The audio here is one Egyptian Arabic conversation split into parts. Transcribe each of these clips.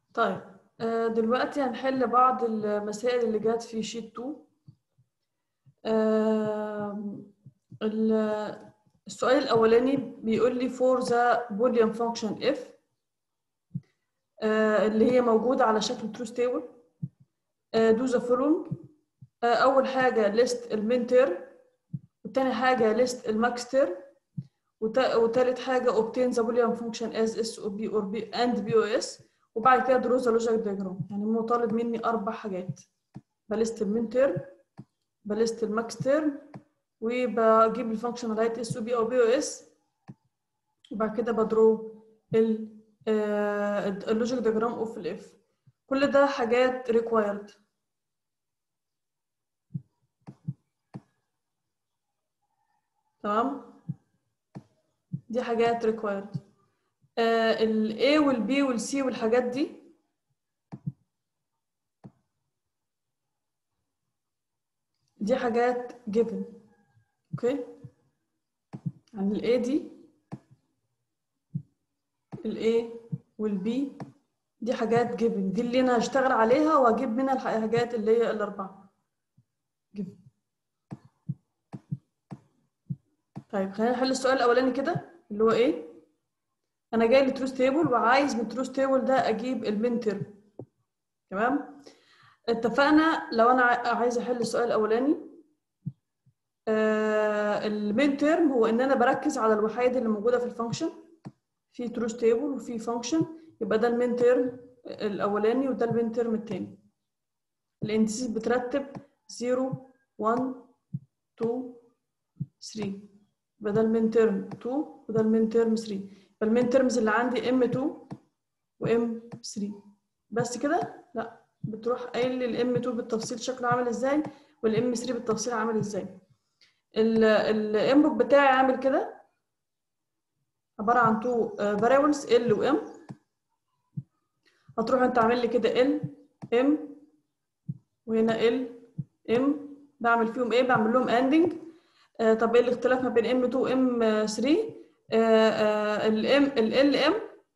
طيب آه، دلوقتي هنحل بعض المسائل اللي جات في شيت 2 آم، ال- السؤال الأولاني بيقول لي for the Boolean function if آه، اللي هي موجودة على شكل true stable آه، do the following آه، أول حاجة list المين term وتاني حاجة list الماكس term وتا- وتالت حاجة obtain the Boolean function as s or b or b and bos وبعد كده draw the logic diagram يعني هو طالب مني أربع حاجات بلست المين term بلست الماكس تيرم وبجيب الفانكشن لغايه اس او بي او بي او اس وبعد كده بدرو اللوجيك ديجرام اوف الاف كل ده حاجات ريكوايرد تمام دي حاجات ريكوايرد ال A وال B وال C والحاجات دي دي حاجات given اوكي يعني ال A دي ال A وال B دي حاجات given دي اللي انا هشتغل عليها واجيب منها الحاجات اللي هي الاربعه given طيب خلينا نحل السؤال الاولاني كده اللي هو ايه انا جاي لي تروس تيبل وعايز من التروس تيبل ده اجيب المين تيرم تمام اتفقنا لو انا عايزه احل السؤال الاولاني آه المين تيرم هو ان انا بركز على الوحيد اللي موجوده في الفانكشن في تروس تيبل وفي فانكشن يبقى ده المين تيرم الاولاني وده المين تيرم الثاني الانتسيس بترتب 0 1 2 3 يبقى ده المين تيرم 2 وده المين تيرم 3 يبقى المين تيرمز اللي عندي ام 2 وام 3 بس كده لا بتروح قايل لي الام 2 بالتفصيل شكله عامل ازاي والام 3 بالتفصيل عامل ازاي الانبوت بتاعي عامل كده عباره عن تو فاريبلز ال وام هتروح انت عامل لي كده ال ام وهنا ال ام بعمل فيهم ايه بعمل لهم اندنج آه طب ايه الاختلاف ما بين ام 2 وام 3 الام ال ام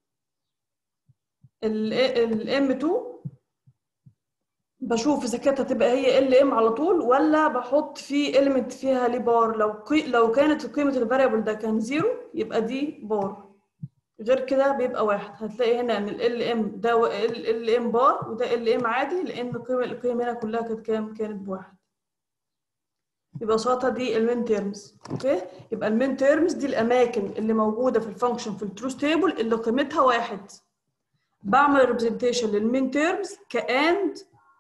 الام 2 بشوف اذا كانت هتبقى هي ال ام على طول ولا بحط في اليمنت فيها ليه بار لو قي... لو كانت قيمه الفاريبل ده كان زيرو يبقى دي بار غير كده بيبقى واحد هتلاقي هنا ان ال ام ده ال ام بار وده ال ام عادي لان القيمه القيمه هنا كلها كانت كام كانت بواحد ببساطه دي المين تيرمز اوكي يبقى المين تيرمز دي الاماكن اللي موجوده في الفانكشن في التروث تيبل اللي قيمتها واحد بعمل ريبريزنتيشن للمين تيرمز كاند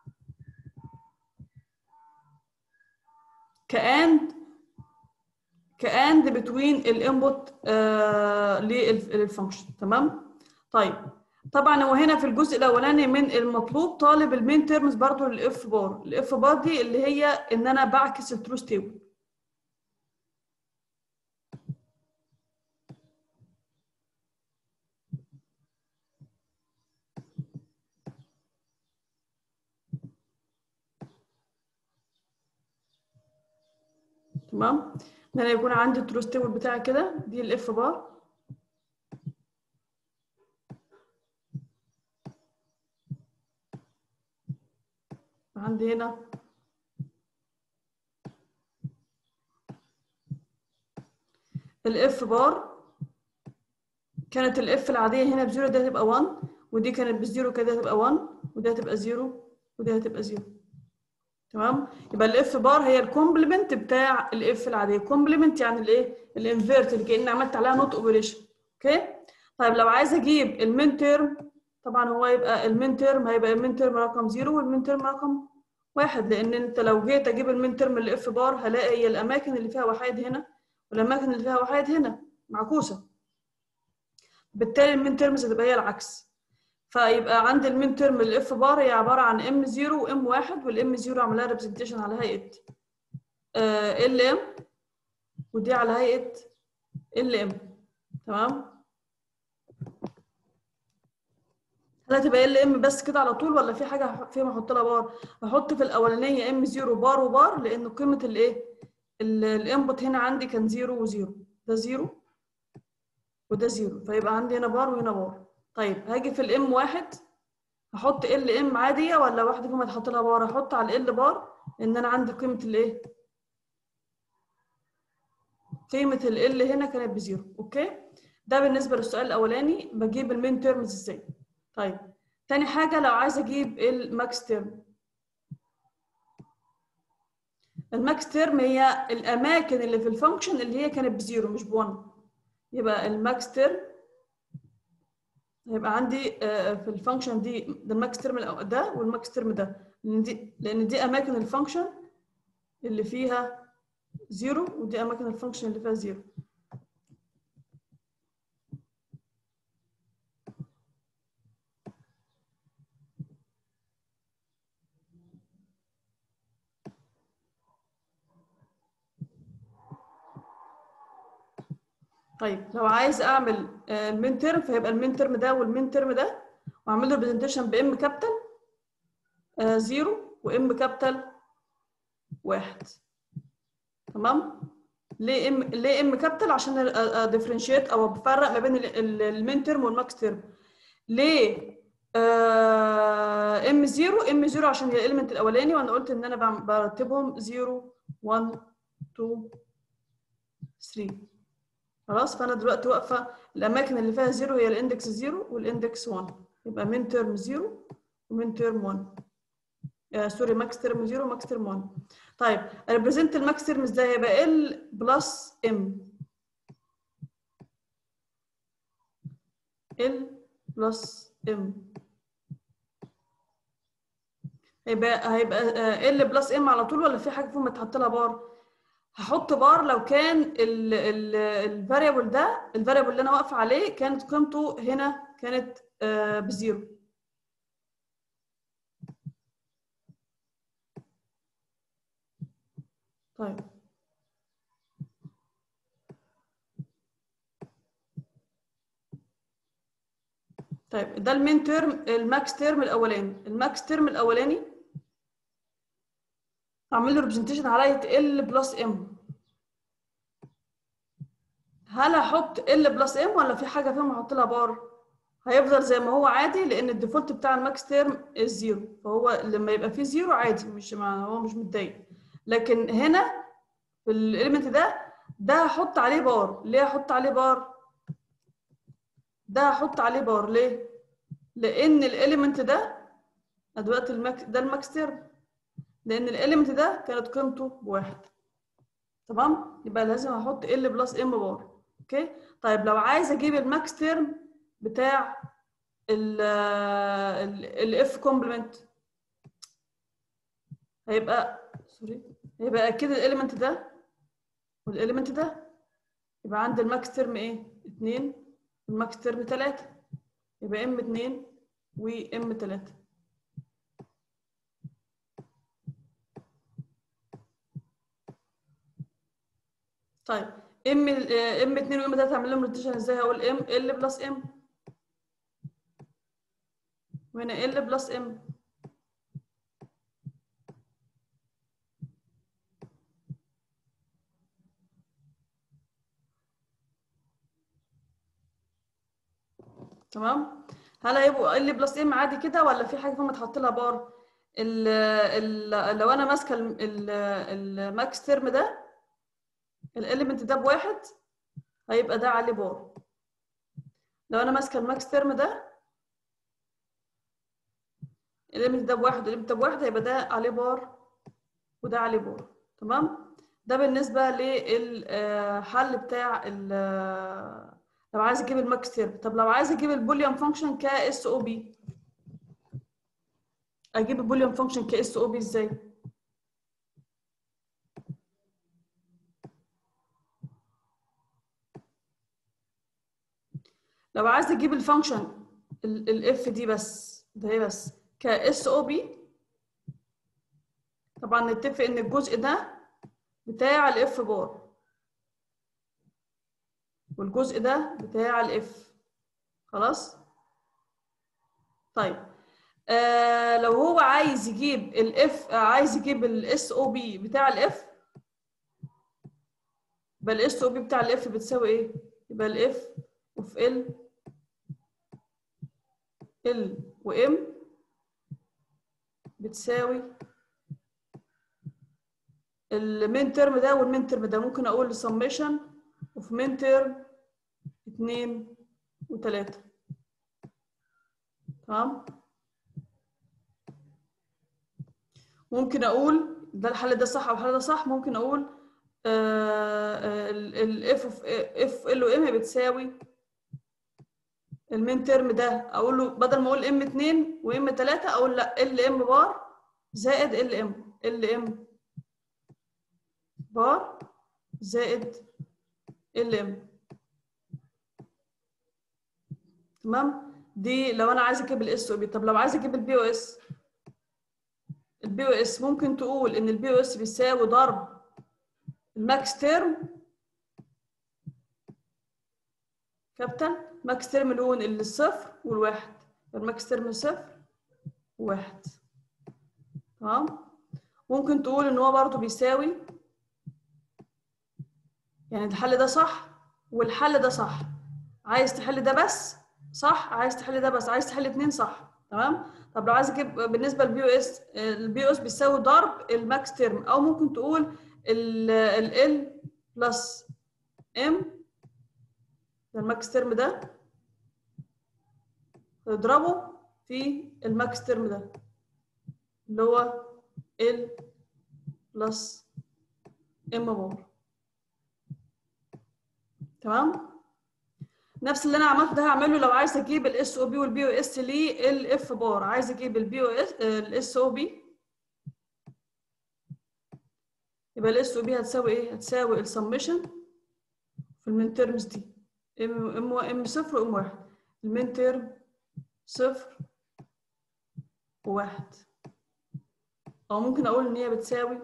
كاند كاند بتوين الانبوت للفانكشن تمام طيب طبعا هو هنا في الجزء الاولاني من المطلوب طالب المين تيرمز برضو للاف بار الاف بار دي اللي هي ان انا بعكس التروث تيبل تمام ان انا يكون عندي التروث تيبل بتاعي كده دي الاف بار عندي هنا الاف بار كانت الاف العاديه هنا بزيرو دي هتبقى 1 ودي كانت بزيرو كده هتبقى 1 ودي هتبقى 0 ودي هتبقى 0 تمام يبقى الاف بار هي الكومبلمنت بتاع الاف العاديه كومبلمنت يعني الايه الانفيرت اللي كاني عملت عليها نوت اوبريشن اوكي طيب لو عايزه اجيب المين تيرم طبعا هو يبقى المين تيرم هيبقى المين تيرم رقم 0 والمين تيرم رقم واحد لان انت لو جيت اجيب المين تيرم الاف بار هلاقي هي الاماكن اللي فيها وحيد هنا والاماكن اللي فيها وحيد هنا معكوسه بالتالي المين تيرمز هتبقى هي العكس فيبقى عندي المين تيرم الاف بار هي عباره عن ام 0 وام 1 والام 0 عملها ريبريزنتيشن على هيئه ال ام ودي على هيئه ال ام تمام هل هتبقى ال ام بس كده على طول ولا في حاجه فيهم احط لها بار احط في الاولانيه ام 0 بار وبار لان قيمه الايه الانبوت هنا عندي كان 0 و0 ده 0 وده 0 فيبقى عندي هنا بار وهنا بار طيب هاجي في الام واحد هحط ال ام عاديه ولا واحده فيهم هتحط لها بار هحط على ال بار ان انا عندي قيمه الايه قيمه ال هنا كانت بزيرو اوكي ده بالنسبه للسؤال الاولاني بجيب المين تيرمز ازاي طيب تاني حاجه لو عايزه اجيب الماكس تيرم الماكس تيرم هي الاماكن اللي في الفانكشن اللي هي كانت بزيرو مش ب1 يبقى الماكس تيرم هيبقى عندي في الفانكشن دي ده الماكس تيرم ده والماكس تيرم ده لان دي لان دي اماكن الفانكشن اللي فيها زيرو ودي اماكن الفانكشن اللي فيها زيرو طيب لو عايز اعمل المين تيرم فهيبقى المين تيرم ده والمين تيرم ده واعمل له ريبريزنتيشن بام كابيتال زيرو وام كابيتال واحد تمام ليه ام ليه ام كابيتال عشان اديفرنشيت او بفرق ما بين المين تيرم والماكس تيرم ليه ام زيرو ام زيرو عشان هي الاليمنت الاولاني وانا قلت ان انا برتبهم 0 1 2 3 خلاص فانا دلوقتي واقفه الاماكن اللي فيها زيرو هي الاندكس زيرو والاندكس 1 يبقى من ترم زيرو ومن ترم 1 آه سوري ماكس ترم زيرو وماكس ترم 1 طيب ريبريزنت الماكس ترم ازاي هيبقى ال بلس ام ال بلس ام هيبقى هيبقى ال بلس ام على طول ولا في حاجه فيهم متحط لها بار هحط بار لو كان الفاريبل ده الفاريبل اللي انا واقفه عليه كانت قيمته هنا كانت آه بزيرو طيب طيب ده المين تيرم الماكس تيرم الاولاني الماكس تيرم الاولاني اعمل له ريبريزنتيشن على ال بلس ام هل هحط ال بلس ام ولا في حاجه فيهم هحط لها بار هيفضل زي ما هو عادي لان الديفولت بتاع الماكس تيرم الزيرو فهو لما يبقى فيه زيرو عادي مش مع هو مش متضايق لكن هنا في الاليمنت ده ده هحط عليه بار ليه هحط عليه بار ده هحط عليه بار ليه لان الاليمنت ده دلوقتي الماكس ده الماكس تيرم لان الاليمنت ده كانت قيمته بواحد تمام يبقى لازم احط ال بلس ام بار اوكي طيب لو عايز اجيب الماكس تيرم بتاع ال الاف كومبلمنت هيبقى سوري هيبقى اكيد الاليمنت ده والاليمنت ده يبقى عند الماكس تيرم ايه 2 والماكس تيرم 3 يبقى ام 2 وام 3 طيب ام ام 2 وام 3 اعمل لهم روتيشن ازاي هقول ام ال بلس ام وهنا ال بلس ام تمام هل هيبقوا ال بلس ام عادي كده ولا في حاجه فيهم اتحط لها بار ال ال لو انا ماسكه الماكس تيرم ده الاليمنت ده بواحد هيبقى ده عليه بار لو انا ماسكه الماكس تيرم ده الاليمنت ده بواحد والاليمنت ده بواحد هيبقى ده عليه بار وده عليه بار تمام ده بالنسبه للحل بتاع لو عايز اجيب الماكس تيرم طب لو عايز اجيب البوليان فانكشن ك اس او بي اجيب البوليان فانكشن ك اس او بي ازاي لو عايز اجيب الفانكشن الاف دي بس ده هي بس ك اس او بي طبعا نتفق ان الجزء ده بتاع الاف بار والجزء ده بتاع الاف خلاص طيب آه لو هو عايز يجيب الاف آه عايز يجيب الاس او بي بتاع الاف يبقى الاس او بي بتاع الاف بتساوي ايه يبقى الاف اوف ال ال وام بتساوي المين ترم ده والمين ترم ده ممكن اقول سميشن اوف مين ترم اتنين وتلاتة تمام ممكن اقول ده الحل ده صح او الحل ده صح ممكن اقول الاف اوف اف ال ام بتساوي المين ترم ده اقول له بدل ما اقول ام 2 وام 3 اقول لا ال ام بار زائد ال ام ال ام بار زائد ال ام تمام دي لو انا عايز اجيب الاس او بي طب لو عايز اجيب البي او اس البي او اس ممكن تقول ان البي او اس بيساوي ضرب الماكس تيرم كابتن ماكس تيرم لون اللي الصفر والواحد الماكس تيرم صفر وواحد تمام ممكن تقول ان هو برضه بيساوي يعني الحل ده صح والحل ده صح عايز تحل ده بس صح عايز تحل ده بس عايز تحل اتنين صح تمام طب لو عايز اجيب بالنسبه للبي او اس البي او اس بيساوي ضرب الماكس تيرم او ممكن تقول ال ال بلس ام الماكس تيرم ده تضربه في الماكس تيرم ده اللي هو ال بلس ام بار تمام نفس اللي انا عملته ده هعمله لو عايز اجيب الاس او بي والبي او اس للاف بار عايز اجيب البي او اس الاس او بي يبقى الاس او بي هتساوي ايه هتساوي السمشن في المين تيرمز دي ام ام ام صفر وام واحد المين تيرم صفر وواحد او ممكن اقول ان هي بتساوي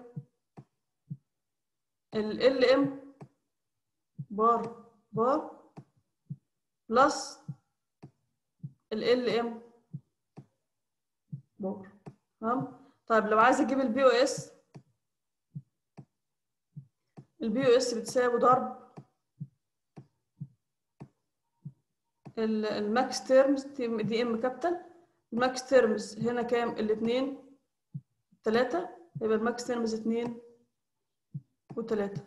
ال ال ام بار بار بلس ال ال ام بار تمام طيب لو عايز اجيب البي او اس البي او اس بتساوي ضرب الماكس تيرمز دي ام كابيتال الماكس تيرمز هنا كام الاثنين ثلاثة يبقى الماكس تيرمز اتنين وتلاتة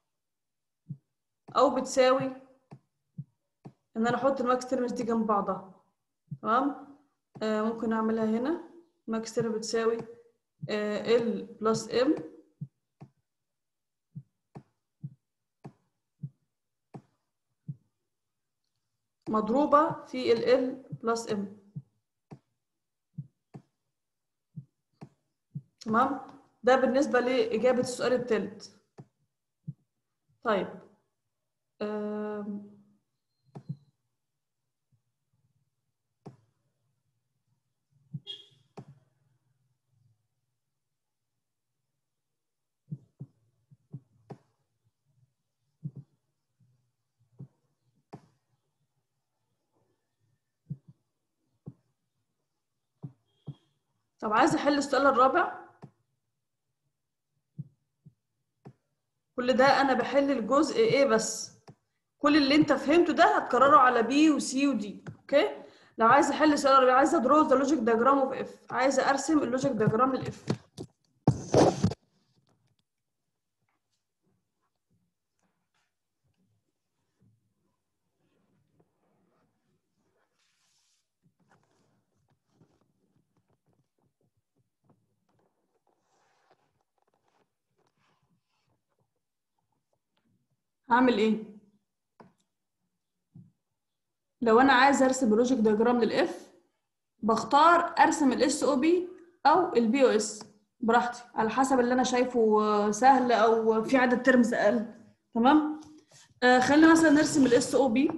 او بتساوي ان انا احط الماكس تيرمز دي جنب بعضها تمام آه ممكن اعملها هنا الماكس تيرم بتساوي آه ال بلس ام مضروبة في ال L بلس M تمام ده بالنسبة لإجابة السؤال الثالث طيب أم. طب عايز احل السؤال الرابع كل ده انا بحل الجزء ايه بس كل اللي انت فهمته ده هتكرره على بي وسي ودي اوكي لو عايز احل السؤال الرابع عايز ادرو ذا لوجيك دياجرام اوف اف عايز ارسم اللوجيك دياجرام للاف هعمل ايه لو انا عايز ارسم اللوجيك دياجرام للاف بختار ارسم الاس او بي او البي او اس براحتي على حسب اللي انا شايفه سهل او في عدد ترمز اقل تمام آه خلينا مثلا نرسم الاس او بي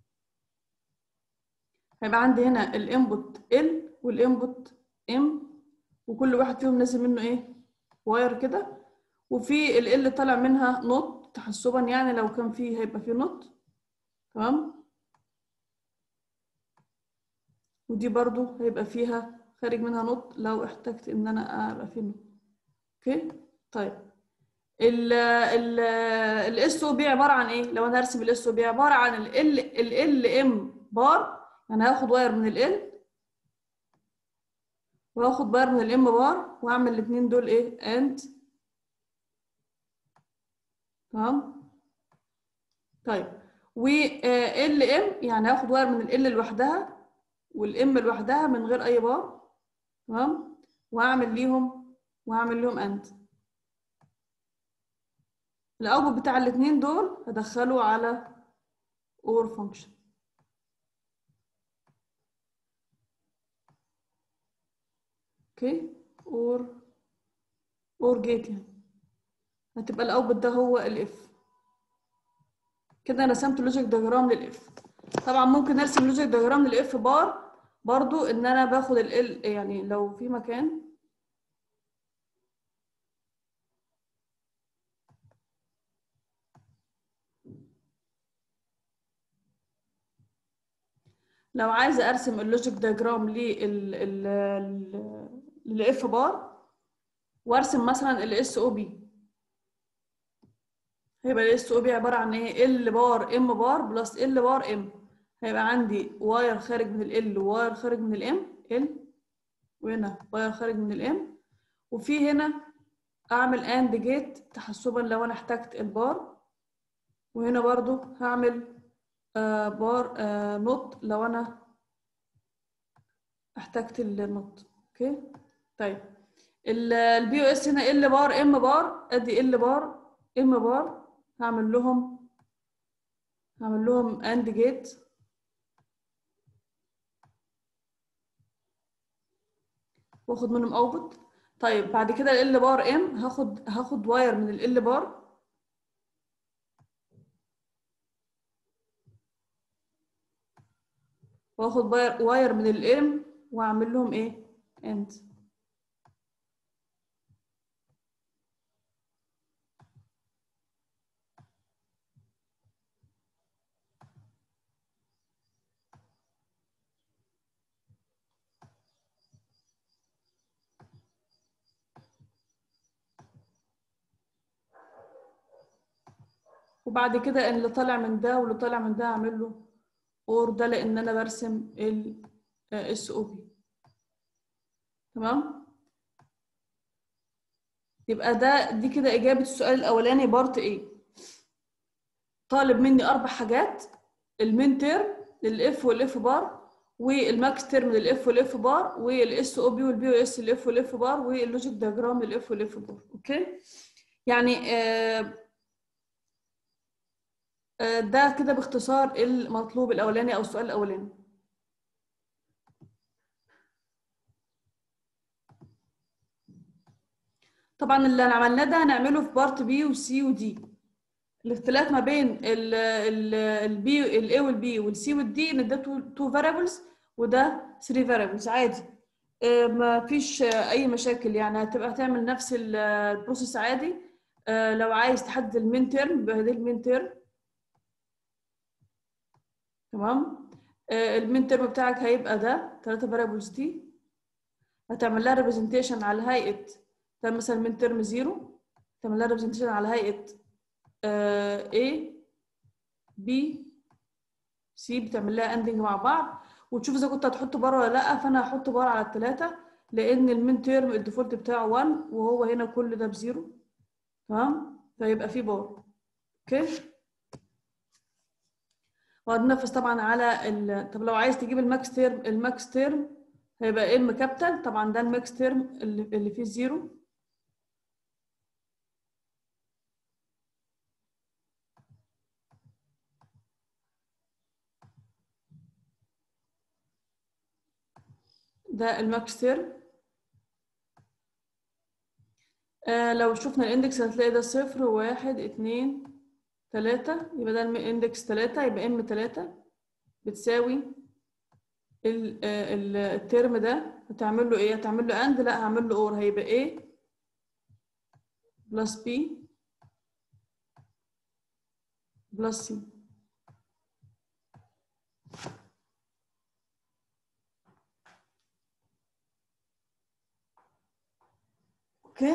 هيبقى عندي هنا الانبوت ال والانبوت ام وكل واحد فيهم نازل منه ايه واير كده وفي ال ال طالع منها نوت تحسبا يعني لو كان فيه هيبقى فيه نوت تمام ودي برضو هيبقى فيها خارج منها نوت لو احتجت ان انا ابقى فيه نوت اوكي طيب ال ال الاس او بي عباره عن ايه لو انا هرسم الاس او بي عباره عن ال ال ال ام بار يعني هاخد واير من ال ال واخد بار من الام بار واعمل الاثنين دول ايه اند تمام طيب و ال ام يعني هاخد واير من ال لوحدها والام لوحدها من غير اي بار تمام واعمل ليهم واعمل لهم اند الاوتبوت بتاع الاثنين دول هدخله على اور فانكشن اوكي اور اور جيت يعني هتبقى الاوتبوت ده هو الاف كده انا رسمت لوجيك دياجرام للاف طبعا ممكن ارسم لوجيك دياجرام للاف بار برضو ان انا باخد ال يعني لو في مكان لو عايزه ارسم اللوجيك دياجرام لل للاف بار وارسم مثلا الاس او بي هيبقى الاس او بي عباره عن ايه ال بار ام بار بلس ال بار ام هيبقى عندي واير خارج من ال وواير خارج من الام ال وهنا واير خارج من الام وفي هنا اعمل اند جيت تحسبا لو انا احتجت البار وهنا برضو هعمل آه بار آه نوت لو انا احتجت النوت اوكي طيب البي او اس هنا ال بار ام بار ادي ال بار ام بار هعمل لهم هعمل لهم اند جيت واخد منهم اوتبوت طيب بعد كده ال بار ام هاخد هاخد واير من ال بار واخد واير واير من الام واعمل لهم ايه اند وبعد كده اللي طالع من ده واللي طالع من ده اعمل له اور ده لان انا برسم ال اس او بي تمام يبقى ده دي كده اجابه السؤال الاولاني بارت ايه طالب مني اربع حاجات المين تيرم للاف والاف بار والماكس تيرم للاف والاف بار والاس او بي والبي او اس الاف والاف بار واللوجيك دياجرام للاف والاف بار اوكي يعني آه ده كده باختصار المطلوب الاولاني او السؤال الاولاني طبعا اللي عملناه ده هنعمله في بارت بي وسي ودي الاختلاف ما بين البي الاي والبي والسي والدي ان ده تو فاريبلز وده 3 فاريبلز عادي ما فيش اي مشاكل يعني هتبقى هتعمل نفس البروسيس عادي لو عايز تحدد المين تيرم يبقى ده المين تيرم تمام آه المين ترم بتاعك هيبقى ده 3 فاريبلز دي هتعمل لها ريبريزنتيشن على هيئه ده مثلا المين ترم 0 تعمل لها ريبريزنتيشن على هيئه آه A B C بتعمل لها اندنج مع بعض وتشوف اذا كنت هتحط بار ولا لا فانا هحط بار على الثلاثه لان المين ترم الديفولت بتاعه 1 وهو هنا كل ده بزيرو تمام فيبقى في بار اوكي وهتنفذ طبعا على ال... طب لو عايز تجيب الماكس تيرم الماكس تيرم هيبقى ام كابيتال طبعا ده الماكس تيرم اللي, اللي فيه زيرو ده الماكس تيرم آه لو شفنا الاندكس هتلاقي ده صفر واحد اتنين تلاتة يبقى ده الاندكس تلاتة يبقى ام تلاتة بتساوي ال ال الترم ده هتعمل له ايه؟ هتعمل له اند لا هعمل له اور هيبقى ايه بلس بي بلس سي اوكي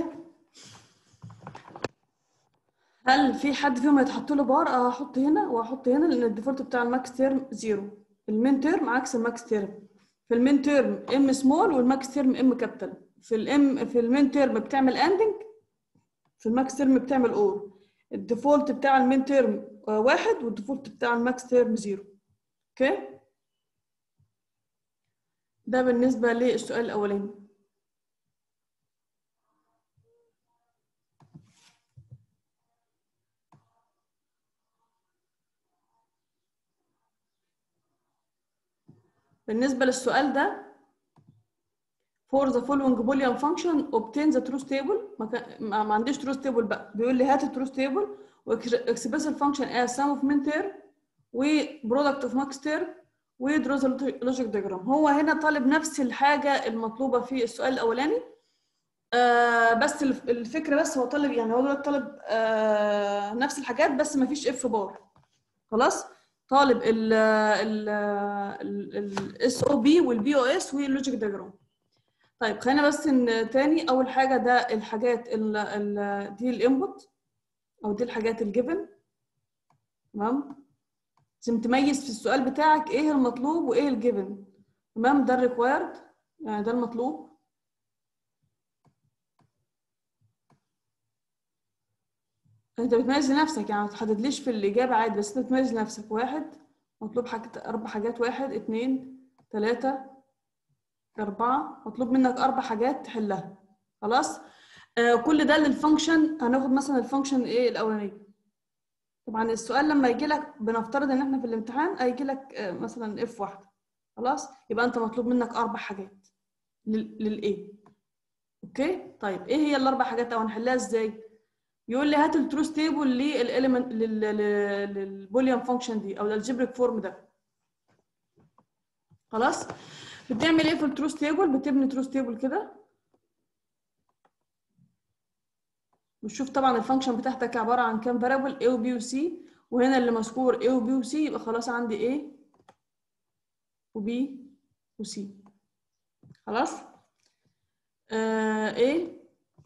هل في حد فيهم هيتحط له بار اه هحط هنا وهحط هنا لان الديفولت بتاع الماكس تيرم زيرو المين تيرم عكس الماكس تيرم في المين تيرم ام سمول والماكس تيرم ام كابيتال في الام في المين تيرم بتعمل اندنج في الماكس تيرم بتعمل اور الديفولت بتاع المين تيرم واحد والديفولت بتاع الماكس تيرم زيرو اوكي ده بالنسبة للسؤال الأولاني بالنسبة للسؤال ده for the following boolean function obtain the truth table ما, كان ما ما عنديش truth table بقى بيقول لي هات التروث table واكسبريس الفانكشن as sum of min term و product of max term و draw the logic diagram هو هنا طالب نفس الحاجة المطلوبة في السؤال الأولاني آه بس الف- الفكرة بس هو طالب يعني هو دلوقتي طالب آه نفس الحاجات بس ما فيش اف بار خلاص طالب ال ال الاس او بي والبي او اس واللوجيك دياجرام طيب خلينا بس ان تاني اول حاجه ده الحاجات ال ال دي الانبوت او دي الحاجات الجيفن تمام لازم تميز في السؤال بتاعك ايه المطلوب وايه الجيفن تمام ده الريكوايرد يعني ده المطلوب انت بتميز لنفسك يعني ما تحددليش في الاجابه عادي بس انت بتميز لنفسك واحد مطلوب حاجة اربع حاجات واحد اتنين تلاته اربعه مطلوب منك اربع حاجات تحلها خلاص آه كل ده للفانكشن هناخد مثلا الفانكشن ايه الاولانيه طبعا السؤال لما يجي لك بنفترض ان احنا في الامتحان هيجي لك آه مثلا اف واحده خلاص يبقى انت مطلوب منك اربع حاجات للايه اوكي طيب ايه هي الاربع حاجات او هنحلها ازاي يقول لي هات التروث تيبل للاليمنت للبوليان فانكشن دي او الالجبريك فورم ده خلاص بتعمل ايه في التروث تيبل بتبني تروث تيبل كده وتشوف طبعا الفانكشن بتاعتك عباره عن كام فاريبل a و b و c وهنا اللي مذكور a و b و c يبقى خلاص عندي a و b و c خلاص آه a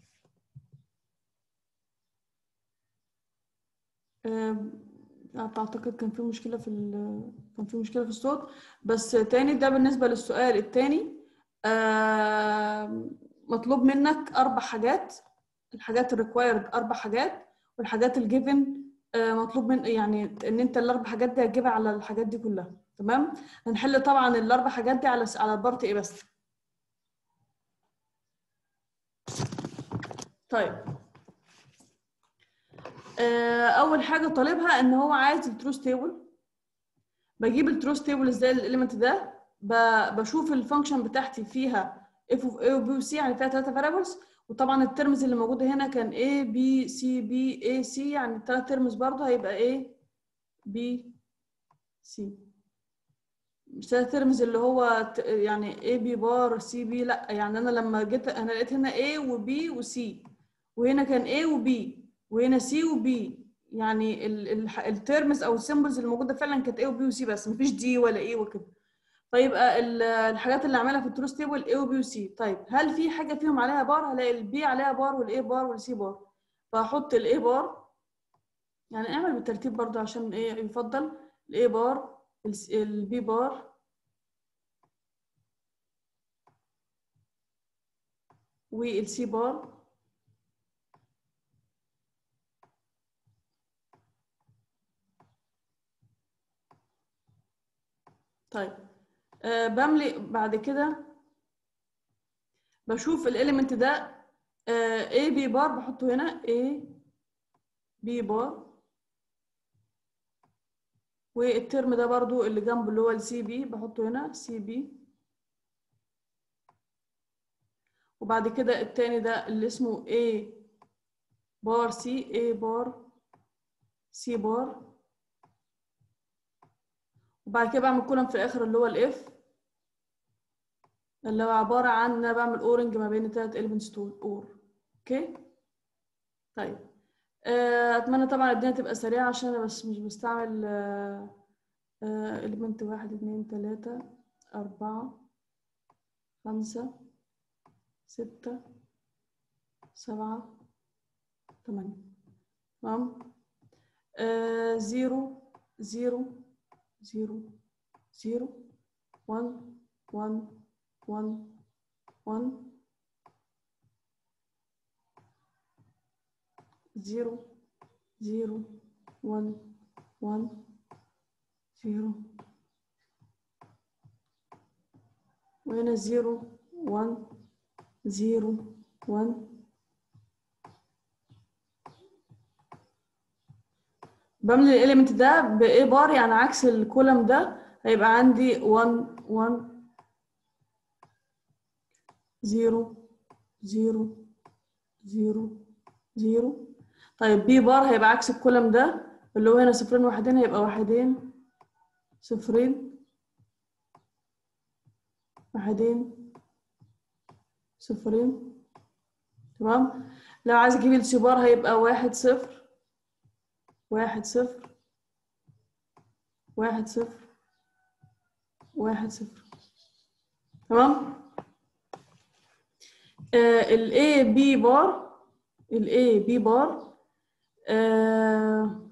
اعتقد كان في مشكله في كان في مشكله في الصوت بس تاني ده بالنسبه للسؤال التاني آه مطلوب منك اربع حاجات الحاجات الريكوايرد اربع حاجات والحاجات الجيفن آه مطلوب من يعني ان انت الاربع حاجات دي هتجيبها على الحاجات دي كلها تمام هنحل طبعا الاربع حاجات دي على على البارت ايه بس طيب اول حاجه طالبها ان هو عايز التروث تيبل بجيب التروث تيبل ازاي الاليمنت ده بشوف الفانكشن بتاعتي فيها اف اوف اي وبي وسي يعني فيها ثلاثه فاريبلز وطبعا الترمز اللي موجوده هنا كان A B C B A C يعني الثلاث ترمز برضه هيبقى A B C مش ثلاث ترمز اللي هو يعني A B بار C B لا يعني انا لما جيت انا لقيت هنا A و B و C وهنا كان A و B وهنا سي وبي يعني الترمز او السيمبلز اللي موجوده فعلا كانت اي وبي وسي بس مفيش دي ولا ايه وكده فيبقى الحاجات اللي عاملها في التروث تيبل اي وبي وسي طيب هل في حاجه فيهم عليها بار هلاقي البي عليها بار والاي بار والسي بار فهحط الاي بار يعني اعمل بالترتيب برضو عشان ايه يفضل الاي بار البي بار والسي بار طيب أه بملي بعد كده بشوف الاليمنت ده أه A B بار بحطه هنا A B بار والترم ده برضو اللي جنبه اللي هو السي بي بحطه هنا سي بي وبعد كده التاني ده اللي اسمه A بار سي A بار سي بار وبعد كده بعمل كولم في الاخر اللي هو الاف اللي هو عباره عن ان انا بعمل اورنج ما بين الثلاث اليمنتس دول اور اوكي طيب اتمنى طبعا الدنيا تبقى سريعه عشان انا بس مش بستعمل اليمنت واحد اتنين تلاته اربعه خمسه سته سبعه تمانيه تمام زيرو زيرو zero, zero, one, 1 1 1 0 0 1 1 0 وهنا 0 1 0 1 بملي الاليمنت ده بايه بار يعني عكس الكولم ده هيبقى عندي 1 1 0 0 0 0 طيب بي بار هيبقى عكس الكولم ده اللي هو هنا صفرين واحدين هيبقى واحدين صفرين واحدين صفرين تمام لو عايز اجيب السي بار هيبقى واحد صفر واحد صفر واحد صفر واحد صفر تمام آه ال A B بار ال A B بار آه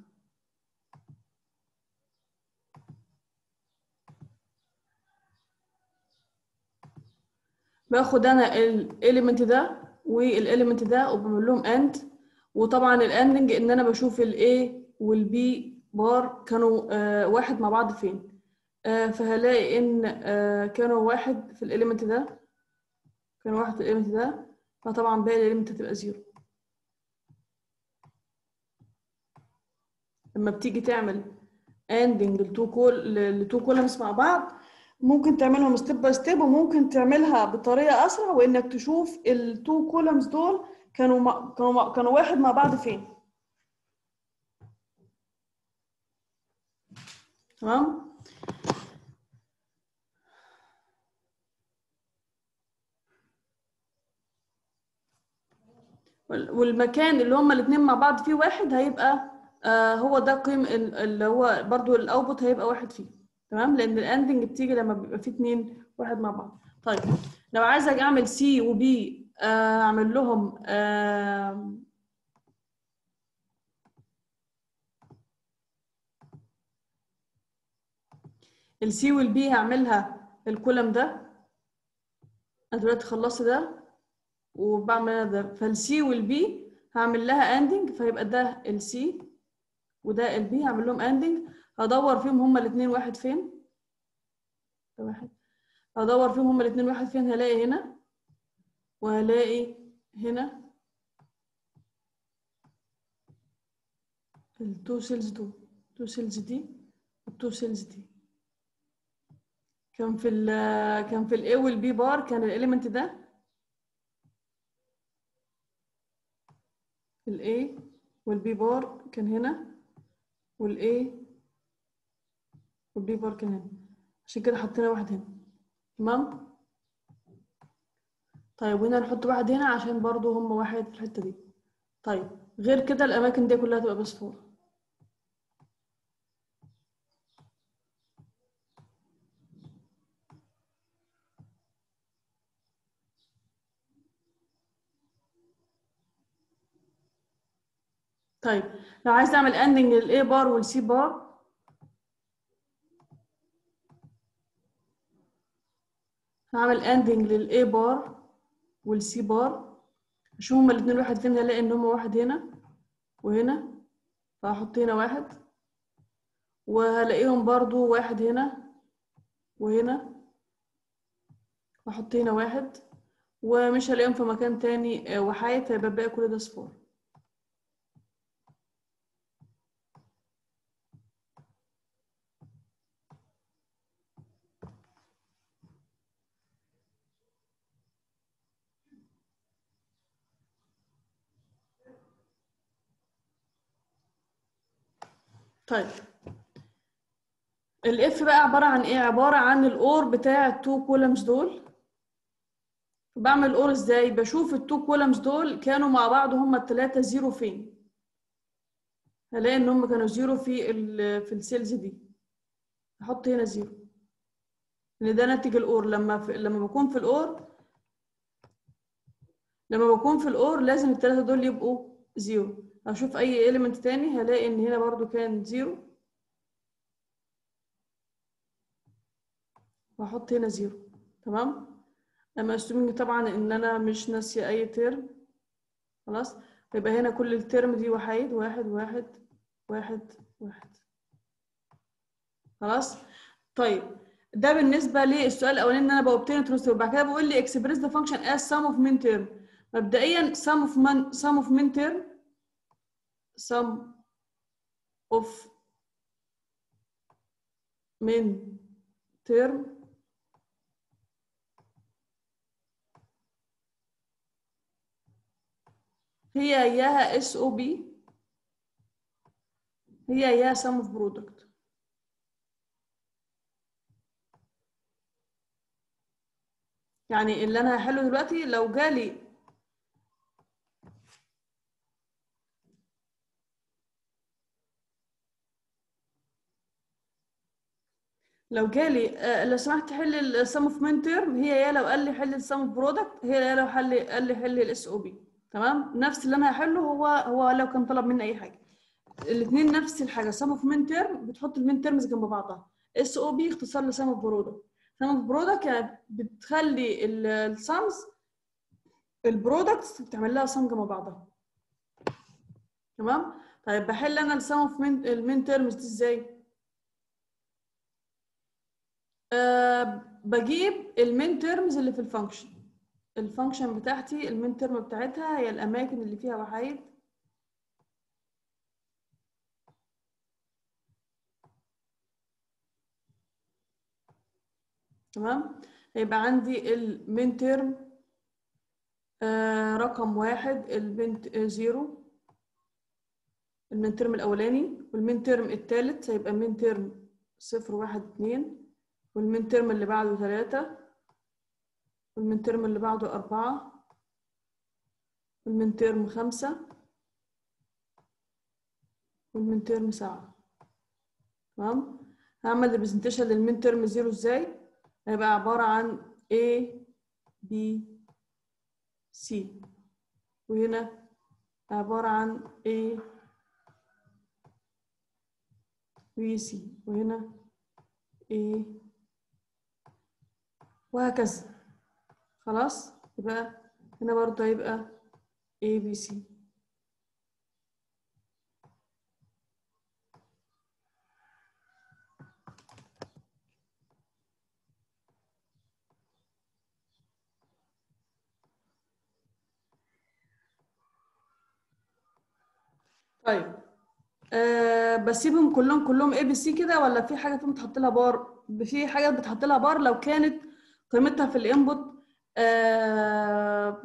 باخد انا الاليمنت ده والاليمنت ده وبعمل لهم اند وطبعا الاندنج ان انا بشوف الاي والبي بار كانوا آه واحد مع بعض فين آه فهلاقي ان آه كانوا واحد في الاليمنت ده كانوا واحد في الاليمنت ده فطبعا باقي الاليمنت هتبقى زيرو لما بتيجي تعمل اندنج لتو كول لتو كولمز مع بعض ممكن تعملهم ستيب باي ستيب وممكن تعملها بطريقه اسرع وانك تشوف التو كولمز دول كانوا مع... كانوا مع... كانوا واحد مع بعض فين تمام والمكان اللي هما الاثنين مع بعض فيه واحد هيبقى آه هو ده قيم اللي هو برضو الاوتبوت هيبقى واحد فيه تمام لان الاندنج بتيجي لما بيبقى فيه اثنين واحد مع بعض طيب لو عايزه اعمل سي وبي آه اعمل لهم آه السي والبي هعملها الكولم ده انا دلوقتي خلصت ده وبعمل ده فالسي والبي هعمل لها اندنج فيبقى ده السي وده البي هعمل لهم اندنج هدور فيهم هما الاثنين واحد فين ده واحد هدور فيهم هما الاثنين واحد فين هلاقي هنا وهلاقي هنا التو سيلز دول التو سيلز دي والتو سيلز دي كان في ال كان في الاي والبي بار كان الاليمنت ده الاي والبي بار كان هنا والاي والبي بار كان هنا عشان كده حطينا واحد هنا تمام طيب وهنا نحط واحد هنا عشان برضو هم واحد في الحته دي طيب غير كده الاماكن دي كلها تبقى بصفور طيب لو عايز اعمل اندنج للاي بار والسي بار هعمل اندنج للاي بار والسي بار اشوف هما الاثنين واحد فين هلاقي ان هما واحد هنا وهنا فهحط هنا واحد وهلاقيهم برضو واحد هنا وهنا واحط هنا واحد ومش هلاقيهم في مكان تاني وحيد هيبقى باقي كل ده صفار طيب الاف بقى عباره عن ايه عباره عن الاور بتاع التو كولمز دول بعمل اور ازاي بشوف التو كولمز دول كانوا مع بعض هما الثلاثه زيرو فين هلاقي ان هم كانوا زيرو في ال في السيلز دي احط هنا زيرو لان ده ناتج الاور لما في لما بكون في الاور لما بكون في الاور لازم الثلاثه دول يبقوا زيرو اشوف اي اليمنت تاني هلاقي ان هنا برضو كان زيرو واحط هنا زيرو تمام اما assuming طبعا ان انا مش ناسيه اي ترم خلاص يبقى هنا كل الترم دي وحيد واحد واحد واحد واحد خلاص طيب ده بالنسبه للسؤال الاولاني ان انا بوبتين ترانسفير بعد كده بقول لي express the function as sum of min term مبدئيا sum of min sum of min term sum of min term هي اياها اس او بي هي اياها sum of product يعني اللي انا هحله دلوقتي لو جالي لو جالي آه، لو سمحت حل السم اوف مين تيرم هي يا لو قال لي حل السم اوف برودكت هي يا لو حل قال لي حل الاس او بي تمام نفس اللي انا هحله هو هو لو كان طلب مني اي حاجه الاثنين نفس الحاجه سم اوف مين تيرم بتحط المين تيرمز جنب بعضها اس او بي اختصار لسم اوف برودكت سم اوف برودكت يعني بتخلي السمز البرودكتس بتعمل لها سم جنب بعضها تمام طيب بحل انا السم اوف المين تيرمز دي ازاي أه بجيب المين تيرمز اللي في الفانكشن الفانكشن بتاعتي المين تيرم بتاعتها هي الاماكن اللي فيها وحيد تمام هيبقى عندي المين تيرم آه رقم واحد البنت آه زيرو المين تيرم الاولاني والمين تيرم التالت هيبقى مين تيرم صفر واحد اتنين والمين ترم اللي بعده ثلاثة والمين ترم اللي بعده أربعة والمين ترم خمسة والمين ترم سبعة تمام هعمل ريبريزنتيشن للمين ترم زيرو ازاي هيبقى عبارة عن A B C وهنا عبارة عن A B C وهنا A وهكذا خلاص يبقى هنا برضه هيبقى A B C طيب أه بسيبهم كلهم كلهم اي بي سي كده ولا في حاجه فيهم بتحط لها بار في حاجه بتحط لها بار لو كانت قيمتها في الانبوت أه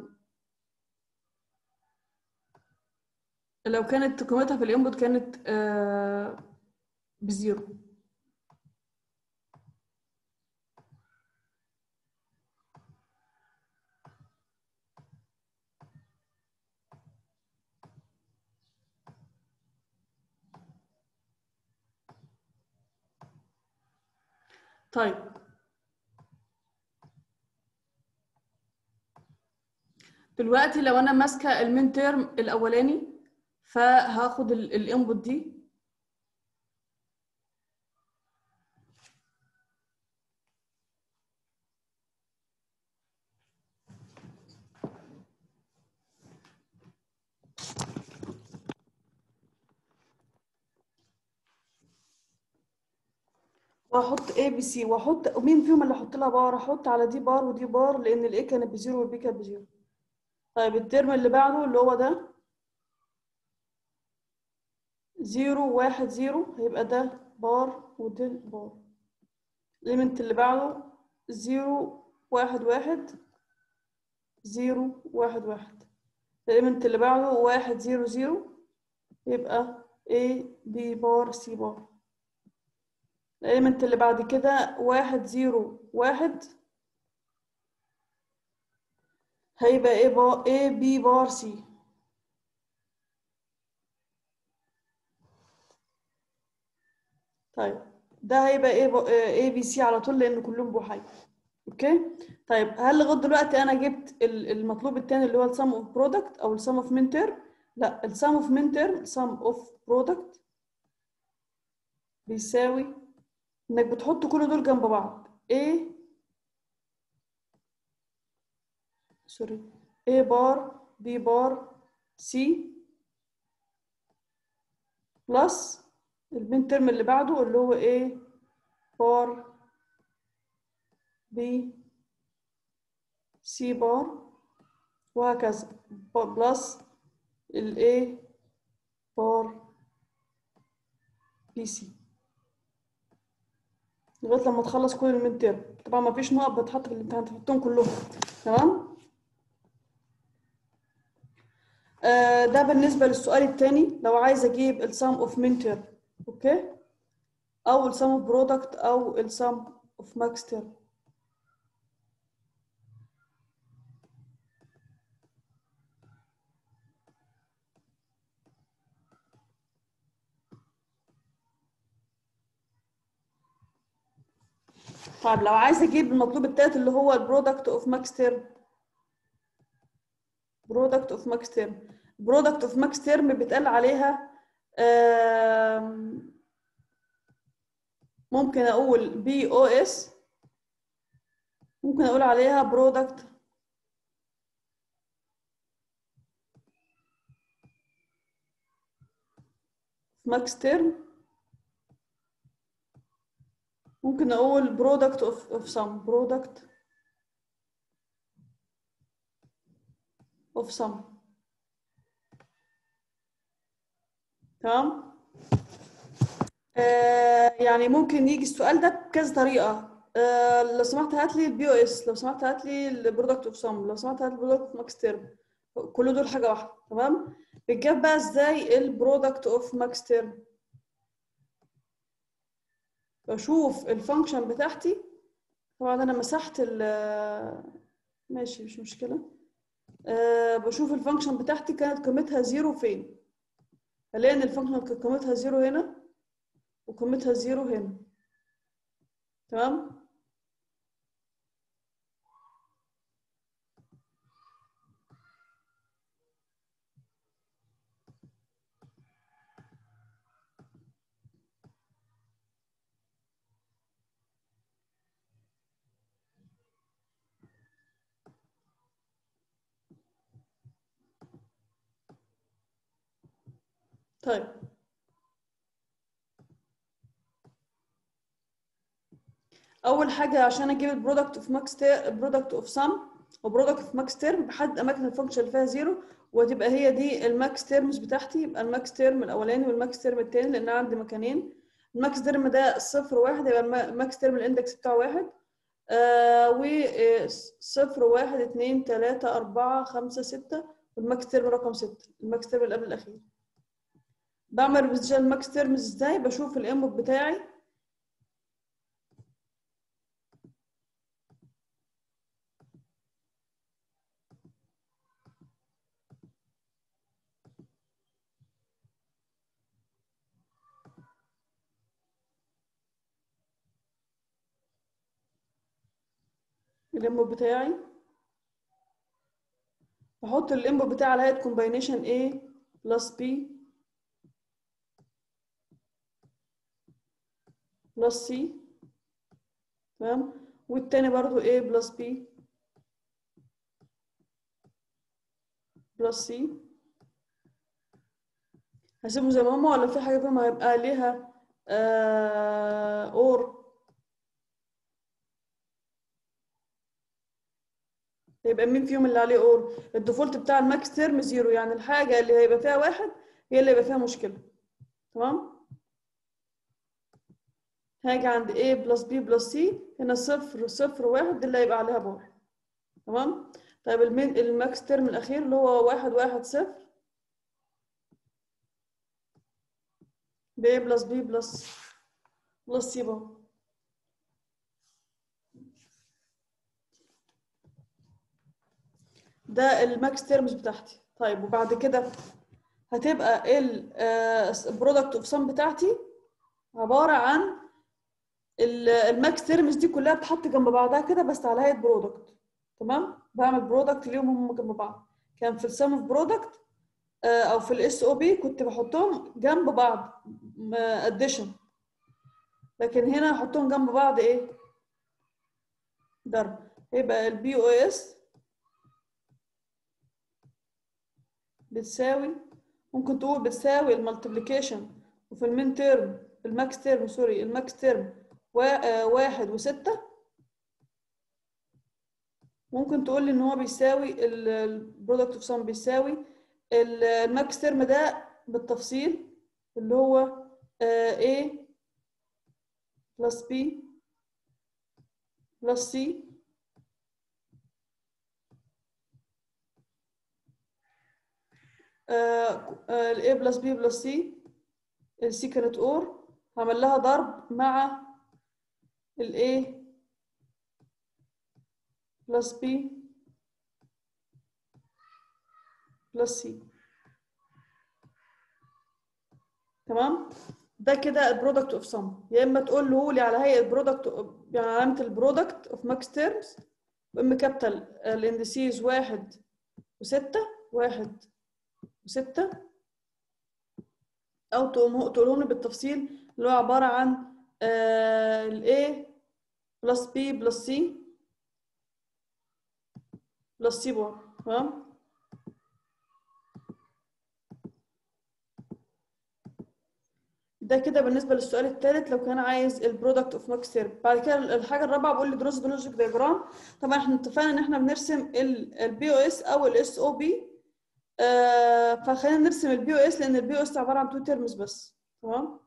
لو كانت قيمتها في الانبوت كانت أه بزيرو طيب دلوقتي لو انا ماسكه المين تيرم الاولاني فهاخد الانبوت دي واحط A B C واحط مين فيهم اللي احط لها بار احط على دي بار ودي بار لان الاي كانت بزيرو والبي كانت بزيرو طيب الترم اللي بعده اللي هو ده زيرو واحد زيرو هيبقى ده بار وده بار الإيمنت اللي بعده زيرو واحد واحد زيرو واحد واحد الإيمنت اللي بعده واحد زيرو زيرو يبقى A B بار C بار الإيلمنت اللي بعد كده واحد زيرو واحد هيبقى ايه بار ايه بي بار سي طيب ده هيبقى ايه ايه بي سي على طول لان كلهم بوحي اوكي طيب هل لغايه دلوقتي انا جبت المطلوب الثاني اللي هو السم اوف برودكت او السم اوف منتر لا السم اوف منتر السم اوف برودكت بيساوي انك بتحط كل دول جنب بعض A سوري A بار B بار C بلس المين ترم اللي بعده اللي هو A بار B C بار وهكذا بلس ال A بار بي سي لغايه لما تخلص كل الميد تيرم طبعا ما فيش نقط بتحط في الامتحان تحطهم كلهم تمام آه ده بالنسبه للسؤال الثاني لو عايز اجيب السم اوف مين تيرم اوكي او السم اوف برودكت او السم اوف ماكس تيرم طيب لو عايز اجيب المطلوب التالت اللي هو البرودكت اوف ماكس تيرم برودكت اوف ماكس تيرم برودكت اوف ماكس تيرم بيتقال عليها آم، ممكن اقول بي او اس ممكن اقول عليها برودكت ماكس تيرم ممكن اقول product of of some product of some تمام آه يعني ممكن يجي السؤال ده بكذا طريقه آه لو سمحت هات لي البي او اس لو سمحت هات لي البرودكت اوف سم لو سمحت هات لي البرودكت اوف ماكس تيرم كل دول حاجه واحده تمام بتجاب بقى ازاي البرودكت اوف ماكس تيرم بشوف الفانكشن بتاعتي طبعا انا مسحت ال ماشي مش مشكله أه بشوف الفانكشن بتاعتي كانت قيمتها زيرو فين هلاقي ان الفانكشن كانت قيمتها زيرو هنا وقيمتها زيرو هنا تمام طيب اول حاجه عشان اجيب البرودكت اوف ماكس البرودكت اوف سم وبرودكت اوف ماكس تيرم بحدد اماكن الفانكشن اللي فيها زيرو وتبقى هي دي الماكس تيرمز بتاعتي يبقى الماكس تيرم الاولاني والماكس تيرم الثاني لان انا عندي مكانين الماكس تيرم ده صفر واحد يبقى الم- الماكس تيرم الاندكس بتاعه واحد آه و آه، صفر واحد اتنين تلاتة أربعة خمسة ستة والماكس تيرم رقم ستة الماكس تيرم اللي قبل الأخير بعمل ريفيجن الماكس تيرمز ازاي بشوف الانبوت بتاعي الانبوت بتاعي بحط الانبوت بتاعي على هيئة كومباينيشن A بلس B بلس C تمام والتاني برضو A بلس B بلس C هسيبهم زي ما هما ولا في حاجة فيهم هيبقى ليها آه اور هيبقى مين فيهم اللي عليه اور الديفولت بتاع الماكس تيرم زيرو يعني الحاجة اللي هيبقى فيها واحد هي اللي هيبقى فيها مشكلة تمام هاجي عند A بلس B بلس C هنا صفر صفر واحد دي اللي هيبقى عليها بار تمام طيب المين الماكس تيرم الأخير اللي هو واحد واحد صفر ب A بلس B بلس بلس C بار ده الماكس تيرمز بتاعتي طيب وبعد كده هتبقى البرودكت اوف سم بتاعتي عباره عن الماكس تيرمز دي كلها بتحط جنب بعضها كده بس على هيئه برودكت تمام بعمل برودكت ليهم هم جنب بعض كان في السم اوف برودكت او في الاس او بي كنت بحطهم جنب بعض اديشن لكن هنا هحطهم جنب بعض ايه ضرب يبقى البي او اس بتساوي ممكن تقول بتساوي المالتيبليكيشن وفي المين تيرم الماكس تيرم سوري الماكس تيرم واحد وستة ممكن تقول لي ان هو بيساوي البرودكت اوف سم بيساوي الماكس تيرم ده بالتفصيل اللي هو A بلس B بلس C ال A بلس B بلس C ال C كانت اور هعمل لها ضرب مع ال A بلس B بلس C تمام ده كده البرودكت اوف سم يا اما تقول له لي على هيئه برودكت يعني علامه البرودكت اوف ماكس تيرمز ام كابيتال الاندسيز واحد وستة واحد وستة او تقولهم لي بالتفصيل اللي هو عباره عن ال A بلس B بلس C بلس C بار تمام ده كده بالنسبه للسؤال الثالث لو كان عايز البرودكت اوف ماكس تيرم بعد كده الحاجه الرابعه بقول لي دروس بلوجيك دياجرام طبعا احنا اتفقنا ان احنا بنرسم البي او اس او الاس او بي فخلينا نرسم البي او اس لان البي او اس عباره عن تو تيرمز بس تمام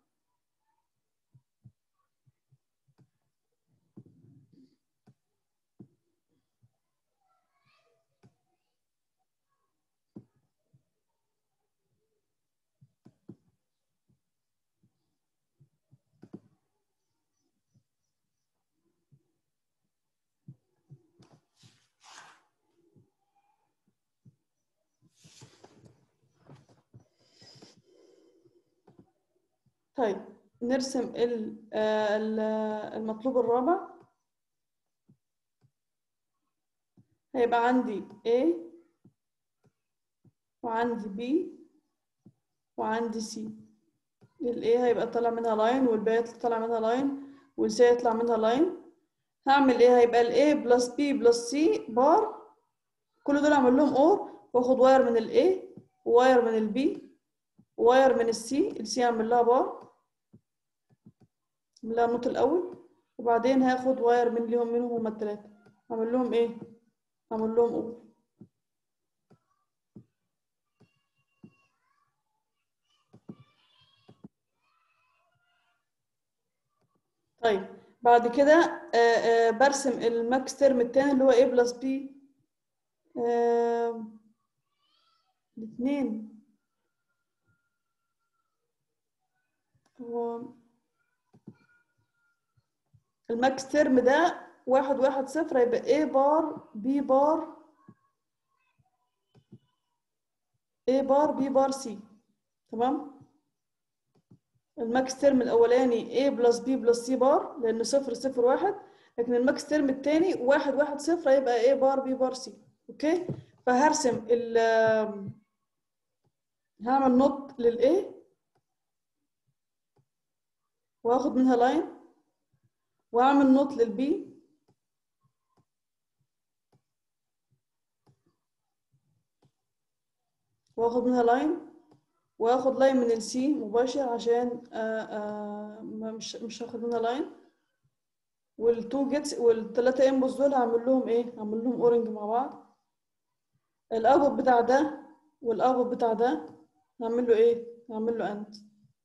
طيب نرسم المطلوب الرابع هيبقى عندي A وعندي B وعندي C ال A هيبقى طالع منها لاين وال B هيطلع منها لاين وال C هيطلع منها لاين هعمل ايه هيبقى ال A بلس B بلس C بار كل دول اعمل لهم اور واخد واير من ال A وواير من ال B وواير من السي السي اعمل لها بار اعمل لها النوت الاول وبعدين هاخد واير من ليهم منهم هما التلاته اعمل لهم ايه اعمل لهم اور طيب بعد كده آآ آآ برسم الماكس تيرم التاني اللي هو A بلس B الاثنين هو الماكس تيرم ده واحد واحد صفر هيبقى A بار B بار A بار B بار C تمام الماكس تيرم الأولاني A بلس B بلس C بار لأن صفر صفر واحد لكن الماكس تيرم التاني واحد واحد صفر هيبقى A بار B بار C أوكي فهرسم ال هعمل نوت لل A وهاخد منها لاين واعمل نوت للبي واخد منها لاين واخد لاين من السي مباشر عشان آآ آآ مش مش هاخد منها لاين والتو جيتس والثلاثه انبوس دول هعمل لهم ايه هعمل لهم اورنج مع بعض الاوتبوت بتاع ده والاوتبوت بتاع ده هعمل له ايه هعمل له اند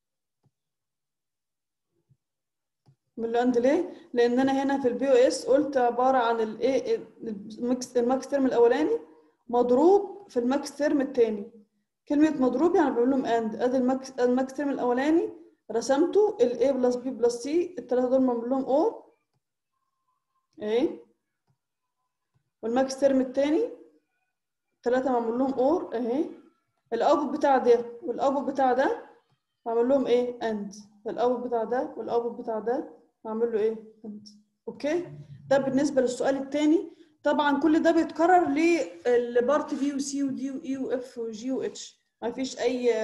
من الاند ليه؟ لان انا هنا في البي او اس قلت عباره عن الايه الماكس الماكس تيرم الاولاني مضروب في الماكس تيرم الثاني كلمه مضروب يعني بقول لهم اند ادي الماكس الماكس تيرم الاولاني رسمته الاي بلس بي بلس سي الثلاثه دول معمول لهم اور اهي والماكس تيرم الثاني ثلاثه معمول لهم اور اهي الاوتبوت بتاع ده والاوتبوت بتاع ده بعمل لهم ايه اند الاوتبوت بتاع ده والاوتبوت بتاع ده هعمل له ايه اند اوكي ده بالنسبه للسؤال الثاني طبعا كل ده بيتكرر للبارت بي وسي ودي واي واف وجي واتش ما فيش اي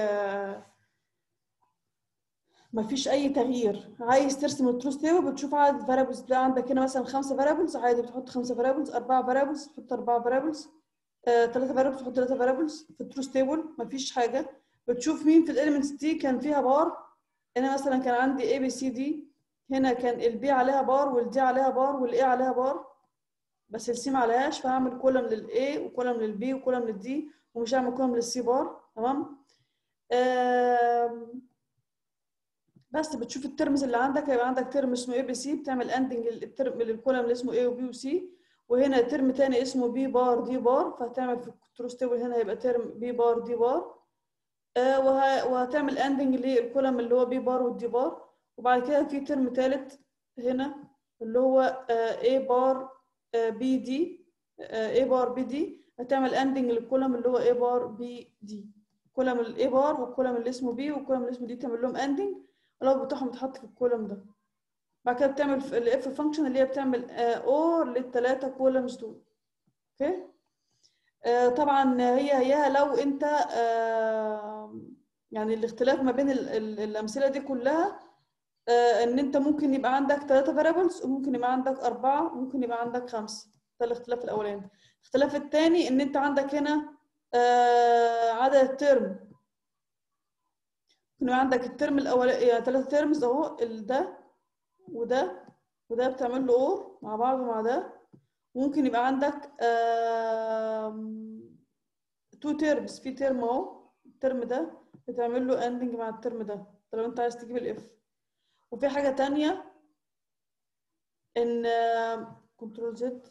ما فيش اي تغيير عايز ترسم التروث تيبل بتشوف عدد فاريبلز تلاقي عندك هنا مثلا خمسه فاريبلز عادي بتحط خمسه فاريبلز اربعه فاريبلز تحط اربعه فاريبلز ثلاثة فاريبلز تحط ثلاثة فاريبلز في التروث تيبل مفيش حاجة بتشوف مين في الاليمنتس دي كان فيها بار هنا مثلا كان عندي اي بي سي دي هنا كان البي عليها بار والدي عليها بار والاي عليها بار بس السي ما عليهاش فهعمل كولم للاي وكولم للبي وكولم للدي ومش هعمل كولم للسي بار تمام آم، بس بتشوف الترمز اللي عندك هيبقى عندك ترم اسمه اي بي سي بتعمل اندنج للترم للكولم اللي اسمه اي وبي وسي وهنا ترم تاني اسمه بي بار دي بار فهتعمل في التروس تيبل هنا هيبقى ترم بي بار دي بار آه وه... وهتعمل اندنج للكولم اللي هو بي بار والدي بار وبعد كده في ترم تالت هنا اللي هو اي بار بي دي اي بار بي دي هتعمل اندنج للكولم اللي هو اي بار بي دي كولم الاي بار والكولم اللي اسمه بي والكولم اللي اسمه دي تعمل لهم اندنج واللو بتاعهم يتحط في الكولم ده بعد كده بتعمل الاف فانكشن اللي هي بتعمل اور للثلاثه كولمز دول اوكي آه طبعا هي هيها لو انت آه يعني الاختلاف ما بين ال ال الامثله دي كلها آه ان انت ممكن يبقى عندك ثلاثه فاريبلز وممكن يبقى عندك اربعه وممكن يبقى عندك خمسه ده الاختلاف الاولاني الاختلاف الثاني ان انت عندك هنا آه عدد الترم ممكن يبقى عندك الترم الاولاني يعني ثلاثه ترمز اهو ده وده وده بتعمل له اور مع بعض ومع ده ممكن يبقى عندك تو تيرمز في ترم اهو الترم ده بتعمل له اندنج مع الترم ده ده لو انت عايز تجيب الاف وفي حاجه تانية ان كنترول زد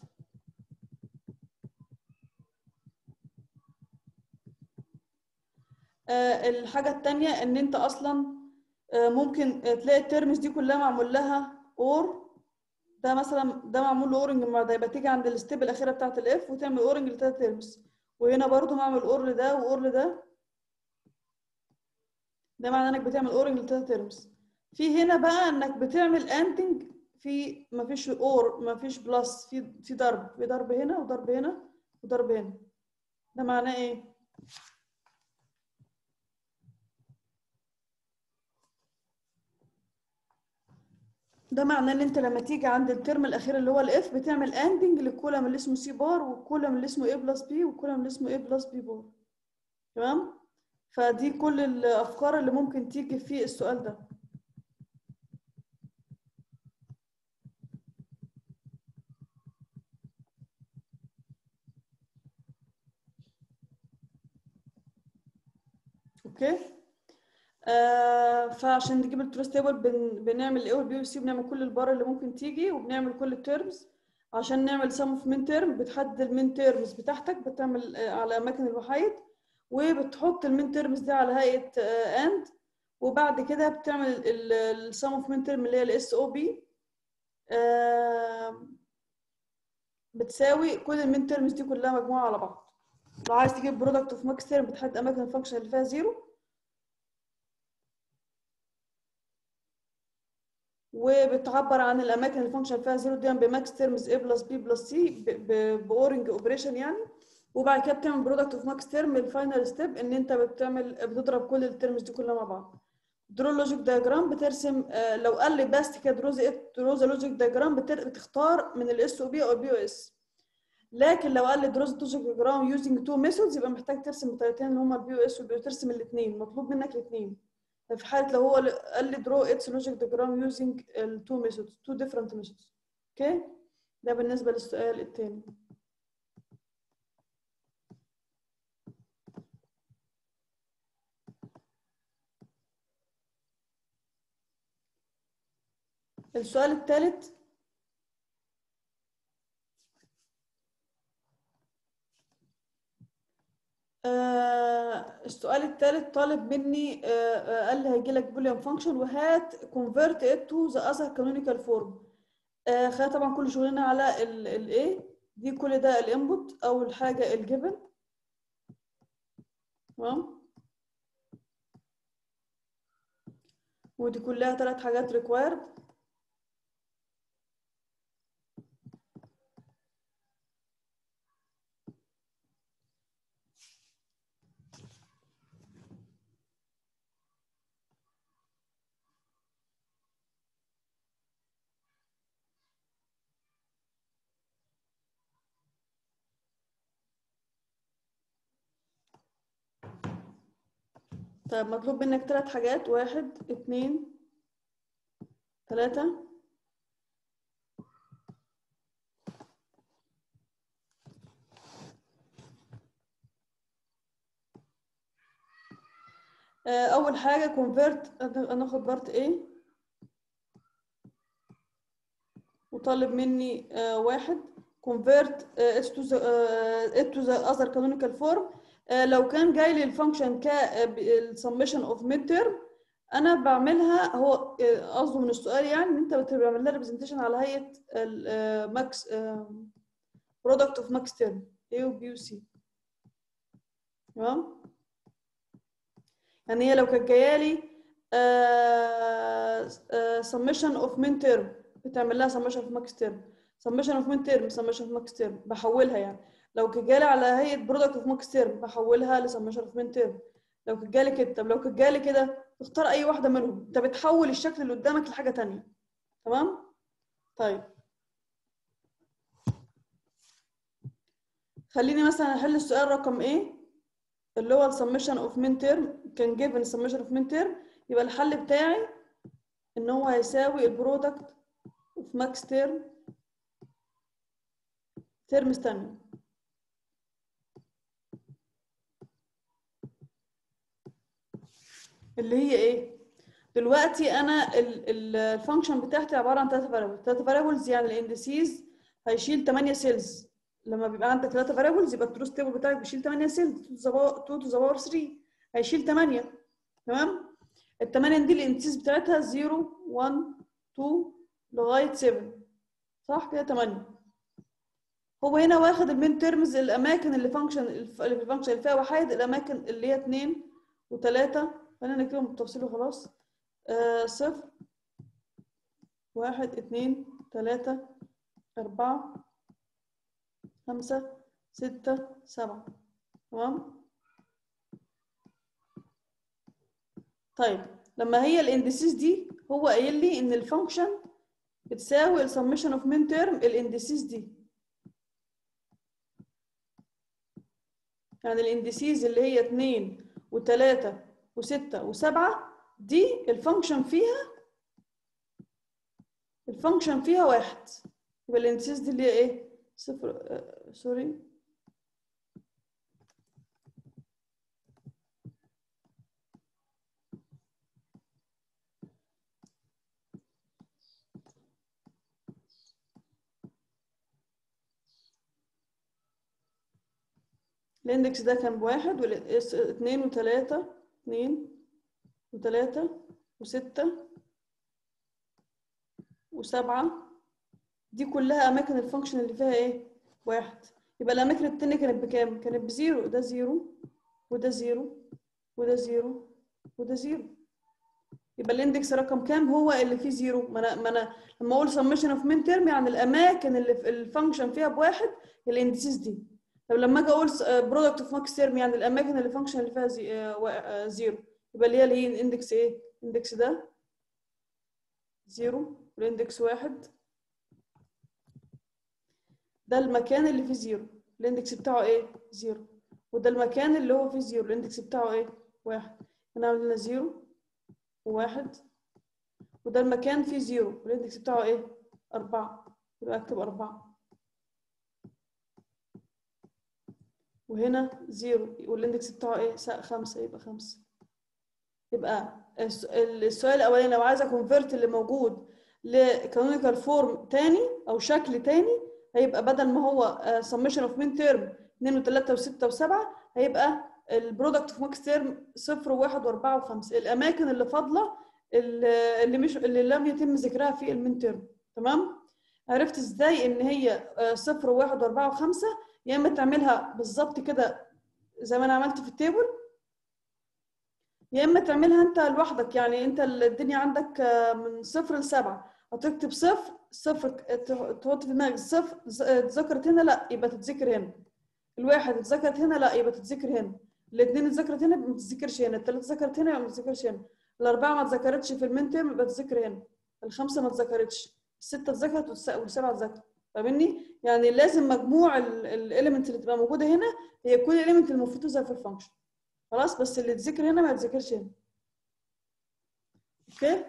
الحاجه التانية ان انت اصلا ممكن تلاقي الترمز دي كلها معمول لها اور ده مثلا ده معمول له اورنج مع ده يبقى تيجي عند الستيب الاخيره بتاعت الاف وتعمل اورنج لثلاث ترمز وهنا برضو معمل اور لده واور لده ده معناه انك بتعمل اورنج لثلاث ترمز في هنا بقى انك بتعمل اندنج في مفيش اور مفيش بلس في في ضرب في ضرب هنا وضرب هنا وضرب هنا ده معناه ايه ده معناه ان انت لما تيجي عند الترم الاخير اللي هو الاف بتعمل اندنج للكولم اللي اسمه سي بار والكولم اللي اسمه اي بلس بي والكولم اللي اسمه اي بلس بي بار تمام فدي كل الافكار اللي ممكن تيجي في السؤال ده اوكي آه فعشان نجيب التروس تيبل بن بنعمل الاي والبي والسي بنعمل كل البار اللي ممكن تيجي وبنعمل كل التيرمز عشان نعمل سم اوف مين تيرم بتحدد المين تيرمز بتاعتك بتعمل آه على اماكن الوحيد وبتحط المين تيرمز دي على هيئه آه اند وبعد كده بتعمل السم اوف مين تيرم اللي هي الاس او بي بتساوي كل المين تيرمز دي كلها مجموعه على بعض لو عايز تجيب برودكت اوف ماكس تيرم بتحدد اماكن الفانكشن اللي فيها زيرو وبتعبر عن الاماكن اللي الفانكشن فيها زيرو دي بماكس تيرمز اي بلس بي بلس سي باورنج اوبريشن يعني وبعد كده بتعمل برودكت اوف ماكس تيرم الفاينل ستيب ان انت بتعمل بتضرب كل الترمز دي كلها مع بعض درو لوجيك دايجرام بترسم لو قال لي بس كده دروزا دروزا لوجيك دايجرام بتختار من الاس او بي او البي او اس لكن لو قال لي دروزا لوجيك دايجرام يوزنج تو ميثودز يبقى محتاج ترسم بطريقتين اللي هما البي او اس والبي ترسم الاثنين مطلوب منك الاثنين في حاله لو هو قال لي درو اتس لوجيك ديجرام يوزنج التو ميثودز تو ديفرنت ميثودز اوكي ده بالنسبه للسؤال الثاني السؤال الثالث آه السؤال الثالث طالب مني آه قال لي هيجي لك بوليان فانكشن وهات convert it to the other canonical form آه خلينا طبعا كل شغلنا على الايه دي كل ده الانبوت اول حاجه الجبن تمام ودي كلها ثلاث حاجات required طيب مطلوب منك ثلاث حاجات واحد اتنين ثلاثة آه، أول حاجة convert هناخد بارت A وطالب مني آه، واحد convert آه، it to the آه، it to the other canonical form آه، لو كان جاي لي الفانكشن كالسمشن اوف ميد تيرم انا بعملها هو آه، قصده من السؤال يعني ان انت بتعمل لها ريبريزنتيشن على هيئه الماكس برودكت اوف ماكس تيرم A و B و C تمام يعني هي لو كانت جايه لي سمشن اوف مين تيرم بتعمل لها سمشن اوف ماكس تيرم سمشن اوف مين تيرم سمشن اوف ماكس تيرم بحولها يعني لو كانت جالي على هيئه برودكت اوف ماكس تيرم بحولها لسمشن اوف مين تيرم لو كانت جالي كده طب لو كانت جالي كده تختار اي واحده منهم انت بتحول الشكل اللي قدامك لحاجه تانية تمام طيب خليني مثلا احل السؤال رقم ايه اللي هو السمشن اوف مين تيرم كان جيفن السمشن اوف مين تيرم يبقى الحل بتاعي ان هو هيساوي البرودكت اوف ماكس تيرم تيرمز تانية اللي هي ايه دلوقتي انا الفانكشن بتاعتي عباره عن ثلاثه فاريبلز ثلاثه فاريبلز يعني الاندسيز هيشيل 8 سيلز لما بيبقى عندك ثلاثه فاريبلز يبقى التروس تيبل بتاعك بيشيل 8 سيلز 2 تو ذا باور 3 هيشيل 8 تمام الثمانيه دي الاندسيز بتاعتها 0 1 2 لغايه 7 صح كده 8 هو هنا واخد المين تيرمز الاماكن اللي فانكشن اللي في الفانكشن اللي فيها وحيد الاماكن اللي هي 2 و3 خلينا نكتبهم بالتفصيل وخلاص آه صفر واحد اتنين تلاتة أربعة خمسة ستة سبعة تمام طيب لما هي الاندسيس دي هو قايل لي ان الفانكشن بتساوي السمشن اوف مين تيرم الاندسيس دي يعني الاندسيس اللي هي 2 و3 و6 و7 دي الفانكشن فيها الفانكشن فيها واحد يبقى الانتسيس دي اللي هي ايه؟ صفر آه سوري الاندكس ده كان بواحد واثنين وثلاثة اثنين وثلاثة وستة وسبعة دي كلها أماكن الفانكشن اللي فيها إيه؟ واحد يبقى الأماكن التانية كانت بكام؟ كانت بزيرو ده زيرو وده زيرو وده زيرو وده زيرو يبقى الاندكس رقم كام هو اللي فيه زيرو ما انا ما انا لما اقول سمشن اوف مين تيرم يعني الاماكن اللي في الفانكشن فيها بواحد الاندسيس دي طب لما اجي اقول برودكت اوف ماكس تيرم يعني الاماكن اللي الفانكشن اللي فيها زي آه زيرو يبقى اللي هي اللي هي الاندكس ايه؟ الاندكس ده زيرو والاندكس واحد ده المكان اللي فيه زيرو الاندكس بتاعه ايه؟ زيرو وده المكان اللي هو فيه زيرو الاندكس بتاعه ايه؟ واحد هنعمل لنا زيرو وواحد وده المكان فيه زيرو والاندكس بتاعه ايه؟ أربعة يبقى أكتب أربعة وهنا زيرو والاندكس بتاعه ايه؟ خمسة يبقى خمسة يبقى السؤال الاولاني لو عايزه كونفرت اللي موجود لكانونيكال فورم تاني او شكل تاني هيبقى بدل ما هو سمشن اوف مين تيرم 2 و3 و6 و7 هيبقى البرودكت اوف ماكس تيرم 0 و1 و4 و5 الاماكن اللي فاضله اللي مش اللي لم يتم ذكرها في المين تيرم تمام عرفت ازاي ان هي 0 و1 و4 و5 يا اما تعملها بالظبط كده زي ما انا عملت في التيبل يا اما تعملها انت لوحدك يعني انت الدنيا عندك من صفر لسبعه هتكتب صفر صفر تحط في دماغك صفر اتذكرت هنا لا يبقى تتذكر هنا الواحد اتذكرت هنا لا يبقى تتذكر هنا الاثنين اتذكرت هنا ما تتذكرش هنا الثلاثه اتذكرت هنا يبقى ما تتذكرش هنا الاربعه ما اتذكرتش في المين تيرم يبقى تتذكر هنا الخمسه ما اتذكرتش السته اتذكرت والسبعه اتذكرت فاهمني؟ يعني لازم مجموع الاليمنت اللي تبقى موجوده هنا هي كل الاليمنت المفروض تظهر في الفانكشن خلاص بس اللي يتذكر هنا ما يتذكرش هنا اوكي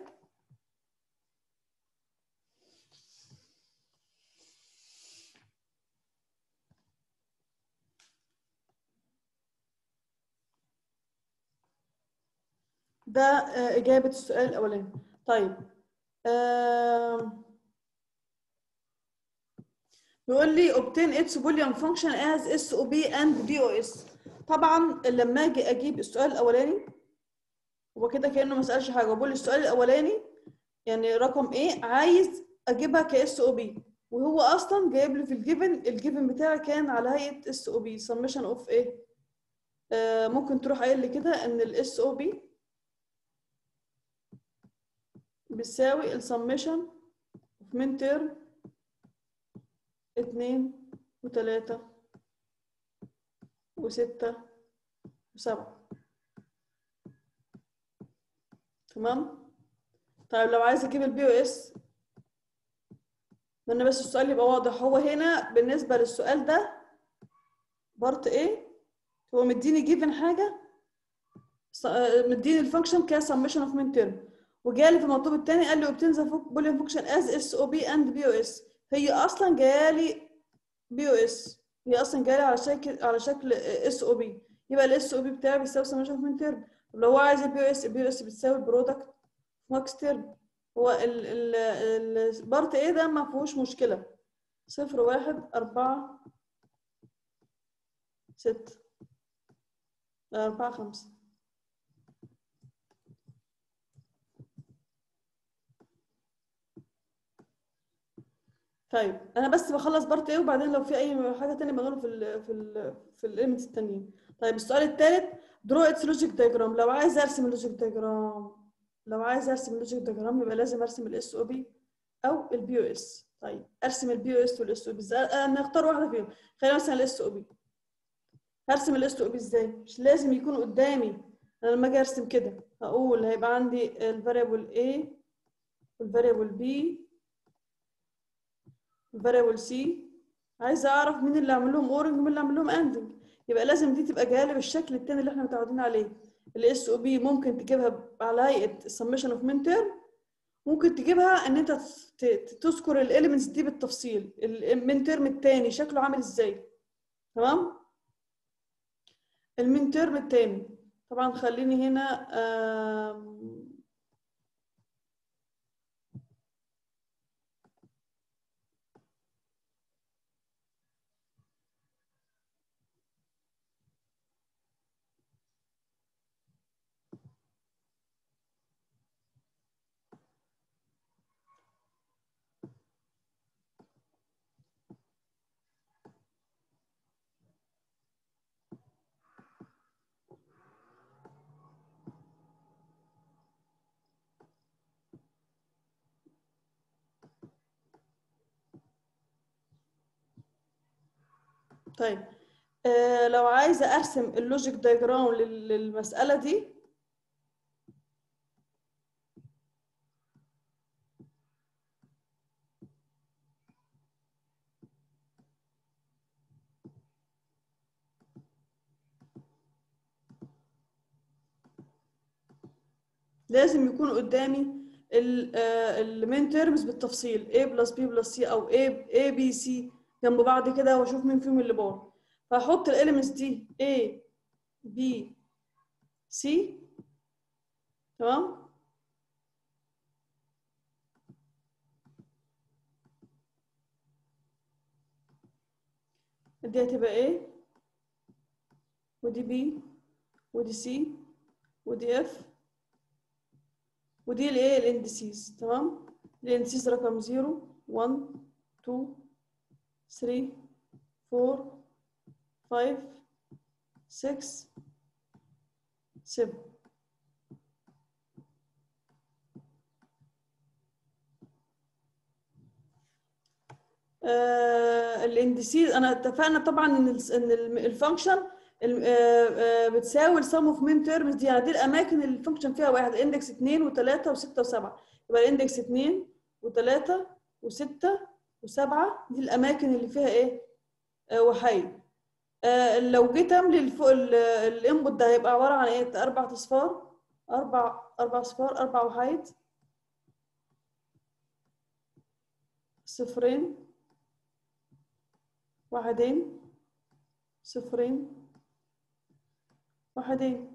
ده آه، إجابة السؤال الأولاني طيب آم، بيقول لي obtain its boolean function as SOB and BOS طبعا لما اجي اجيب السؤال الاولاني هو كده كانه ما سالش حاجه بقول السؤال الاولاني يعني رقم ايه عايز اجيبها كاس او بي وهو اصلا جايب لي في الجيفن الجيفن بتاعي كان على هيئه اس او بي سمشن اوف ايه آه ممكن تروح قايل لي كده ان الاس او بي بتساوي السمشن اوف من ترم اتنين وتلاتة وستة وسبعة تمام طيب لو عايز اجيب البي او اس انا بس السؤال يبقى واضح هو هنا بالنسبة للسؤال ده بارت ايه هو مديني جيفن حاجة ص- آه، مديني الفانكشن كسمشن اوف من ترم وجالي في المطلوب الثاني قال لي obtain the boolean function as اس او بي اند بي او اس هي اصلا جايه لي بي او اس هي اصلا جايه لي على شكل على شكل اس او بي يبقى الاس او بي بتاعي بيساوي سمشن اوف من ترم طب لو هو عايز البي او اس البي او اس بتساوي البرودكت ماكس ترم هو ال ال البارت ايه ده ما فيهوش مشكله صفر واحد أربعة ستة أربعة خمسة طيب انا بس بخلص بارت ايه وبعدين لو في اي حاجه تانية بقوله في ال في ال في الاليمنتس التانيين طيب السؤال الثالث درو اتس لوجيك دايجرام لو عايز ارسم اللوجيك دايجرام لو عايز ارسم اللوجيك دايجرام يبقى لازم ارسم الاس او بي او البي او اس طيب ارسم البي او اس والاس او بي ازاي انا اختار واحده فيهم خلينا مثلا الاس او بي هرسم الاس او بي ازاي مش لازم يكون قدامي انا لما اجي ارسم كده هقول هيبقى عندي الفاريبل A والفاريبل B الفاريبل سي عايزه اعرف مين اللي عامل لهم اورنج ومين اللي عامل لهم اندنج يبقى لازم دي تبقى جايه لي بالشكل التاني اللي احنا متعودين عليه الاس او بي ممكن تجيبها على هيئه السمشن اوف من تيرم ممكن تجيبها ان انت ت- ت- تذكر الاليمنتس دي بالتفصيل المين تيرم التاني شكله عامل ازاي تمام المين تيرم التاني طبعا خليني هنا آم، طيب آه لو عايزه ارسم اللوجيك دايجرام لل- للمساله دي لازم يكون قدامي المين تيرمز بالتفصيل A بلس B بلس C او A A B C جنب بعض كده واشوف مين فيهم اللي بار فهحط الاليمنتس دي A B C تمام دي هتبقى A ودي B ودي C ودي F ودي الايه الاندسيز تمام الاندسيز رقم 0 1 2 3 4 5 6 7 آه الاندسيز انا اتفقنا طبعا ان ال ان الفانكشن بتساوي السم اوف مين تيرمز دي يعني دي الاماكن اللي الفانكشن فيها واحد اندكس 2 و3 و6 و7 يبقى الاندكس 2 و3 و6 و7 دي الاماكن اللي فيها ايه آه وحيد آه لو جيت املي الفوق الانبوت ده هيبقى عباره عن ايه اربع اصفار اربع اربع اصفار اربع وحيد صفرين واحدين صفرين واحدين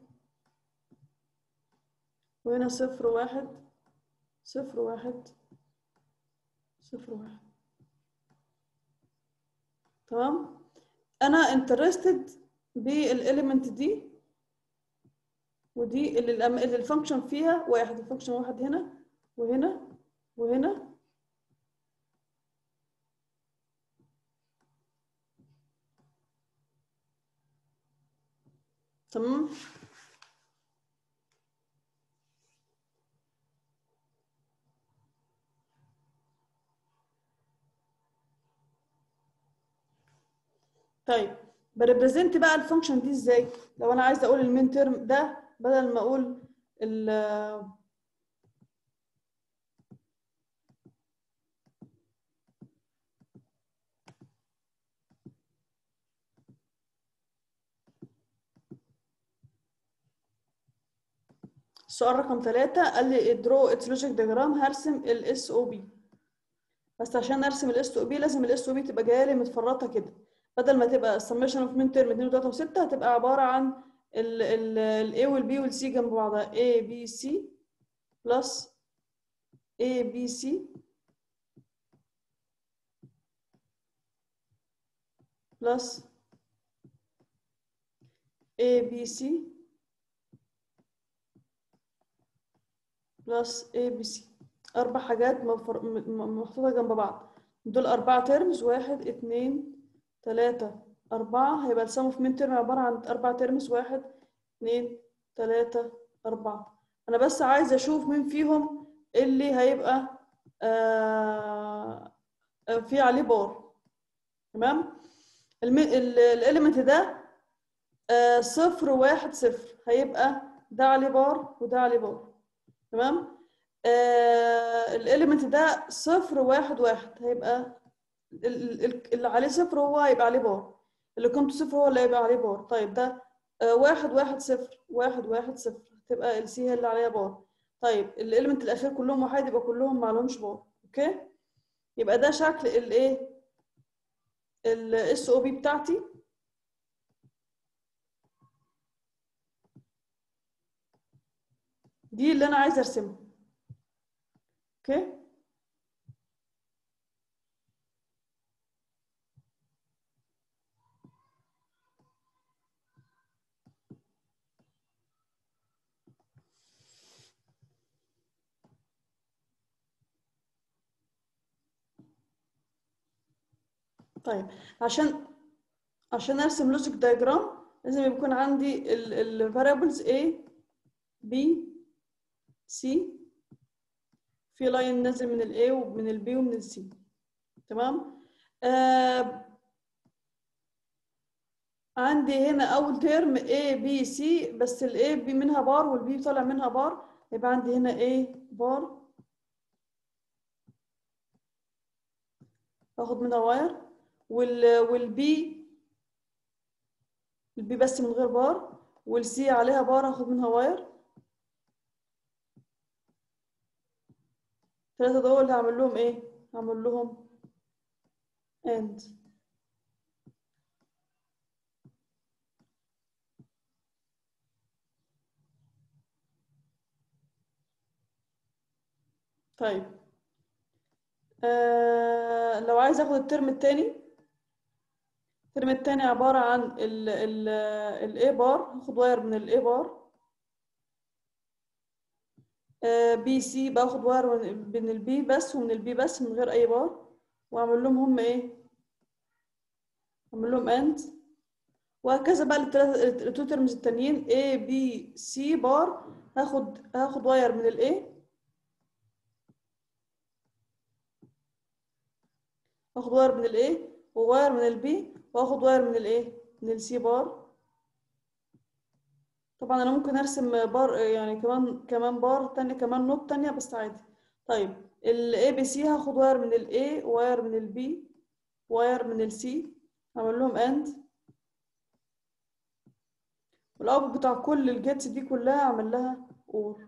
وهنا صفر واحد صفر واحد صفر واحد تمام انا انترستد بالاليمنت دي ودي اللي الأم- اللي الفانكشن فيها واحد الفانكشن واحد هنا وهنا وهنا تمام طيب بريبريزنت بقى الفانكشن دي ازاي لو انا عايزه اقول المين تيرم ده بدل ما اقول ال السؤال رقم ثلاثة قال لي درو اتس لوجيك ديجرام هرسم الاس او بي بس عشان ارسم الاس او بي لازم الاس او بي تبقى جايه لي متفرطه كده بدل ما تبقى السميشن اوف مين ترم 2 و3 و6 هتبقى عباره عن ال ال الاي والبي والسي جنب بعضها A B C بلس A B C بلس A B C بلس A B C أربع حاجات مفر- م- م- محطوطة جنب بعض دول أربعة ترمز واحد اتنين تلاتة أربعة هيبقى السم اوف مين ترم عبارة عن أربع ترمز واحد اتنين تلاتة أربعة أنا بس عايزة أشوف مين فيهم اللي هيبقى آه آه، في عليه بار تمام الاليمنت ده آه صفر واحد صفر هيبقى ده عليه بار وده عليه بار تمام آه الاليمنت ده صفر واحد واحد هيبقى ال- ال- اللي عليه صفر هو هيبقى عليه بار اللي قيمته صفر هو اللي هيبقى عليه بار طيب ده آه واحد واحد صفر واحد واحد صفر تبقى السي هي اللي عليها بار طيب الاليمنت الاخير كلهم واحد يبقى كلهم معلهمش بار اوكي يبقى ده شكل الايه الاس او بي بتاعتي دي اللي انا عايزه ارسمها اوكي طيب عشان عشان ارسم لوجيك دايجرام لازم يكون عندي ال variables A B C في لاين نازل من ال A ومن ال B ومن ال C تمام آه عندي هنا اول ترم A B C بس ال A B منها بار وال B طالع منها بار يبقى عندي هنا A بار باخد منها واير وال والبي البي بس من غير بار والسي عليها بار هاخد منها واير الثلاثة دول هعمل لهم ايه؟ هعمل لهم اند طيب آه لو عايز اخد الترم التاني الترم التاني عبارة عن ال ال ال A بار هاخد واير من ال A بار بي سي باخد واير من من ال B بس ومن ال B بس من غير أي بار وأعمل لهم هم إيه؟ أعمل لهم أند وهكذا بقى التلاتة التو ترمز التانيين A B C بار هاخد هاخد واير من ال A هاخد واير من ال A وواير من ال B واخد واير من الايه من السي بار طبعا انا ممكن ارسم بار يعني كمان كمان بار تانية كمان نوت تانية بس عادي طيب الاي بي سي هاخد واير من الاي واير من البي واير من السي اعمل لهم اند والاوتبوت بتاع كل الجيتس دي كلها اعمل لها اور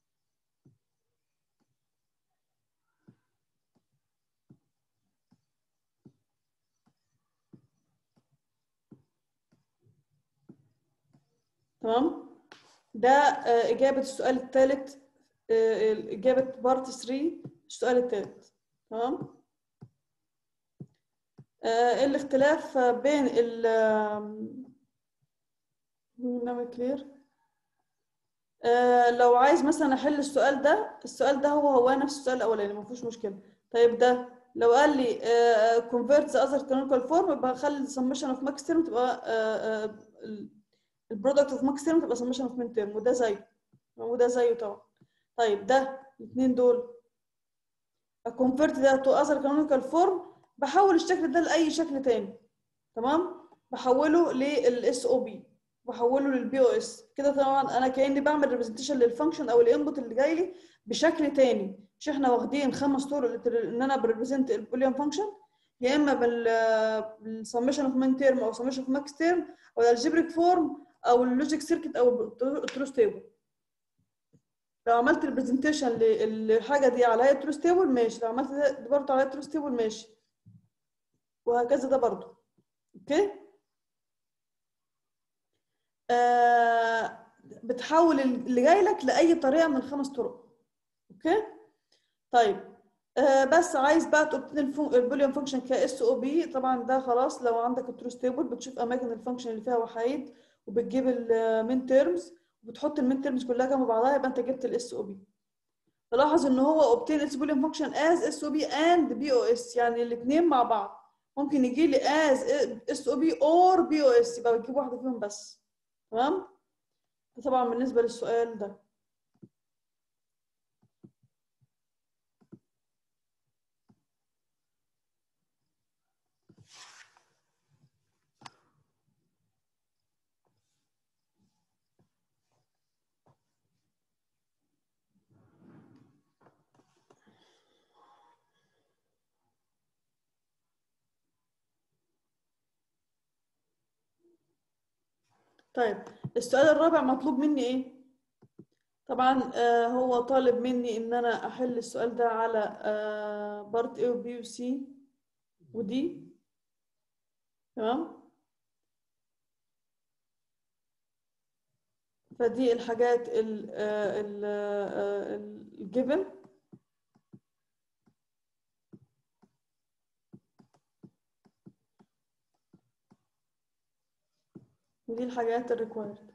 تمام ده آه، إجابة السؤال الثالث إجابة بارت 3 السؤال الثالث تمام آه، الاختلاف بين ال ناوي كلير لو عايز مثلا احل السؤال ده السؤال ده هو هو نفس السؤال الاولاني ما فيهوش مشكله طيب ده لو قال لي convert the other canonical form يبقى خلي summation of max term تبقى البرودكت اوف ماكس تيرم تبقى summation of min term وده زيه وده زيه طبعا طيب ده الاثنين دول convert ده to other canonical form بحول الشكل ده لاي شكل تاني تمام بحوله للاس او بي بحوله للبي او اس كده طبعا انا كاني بعمل ريبريزنتيشن للفانكشن او الانبوت اللي جاي لي بشكل تاني مش احنا واخدين خمس طرق ان انا بريبريزنت البوليان فانكشن يا اما بالسمشن اوف مين تيرم او سمشن اوف ماكس تيرم او الالجبريك فورم او اللوجيك سيركت او التروس تيبل لو عملت البرزنتيشن للحاجه دي على هيئه تروس تيبل ماشي لو عملت ده برضه على هيئه تروس تيبل ماشي وهكذا ده برضه اوكي آه بتحول اللي جاي لك لاي طريقه من الخمس طرق اوكي طيب آه بس عايز بقى تبتدي البوليان فانكشن كاس او بي طبعا ده خلاص لو عندك التروس تيبل بتشوف اماكن الفانكشن اللي فيها وحايد وبتجيب المين تيرمز وبتحط المين تيرمز كلها جنب بعضها يبقى انت جبت الاس او بي تلاحظ ان هو اوبتين اتس بوليان فانكشن از اس او بي اند بي او اس يعني الاثنين مع بعض ممكن يجي لي از اس او بي اور بي او اس يبقى بتجيب واحده فيهم بس تمام ده طبعا بالنسبه للسؤال ده طيب السؤال الرابع مطلوب مني ايه طبعا آه هو طالب مني ان انا احل السؤال ده على آه بارت A و B و C و D تمام فدي الحاجات ال ال الجبن ودي الحاجات الريكوايرد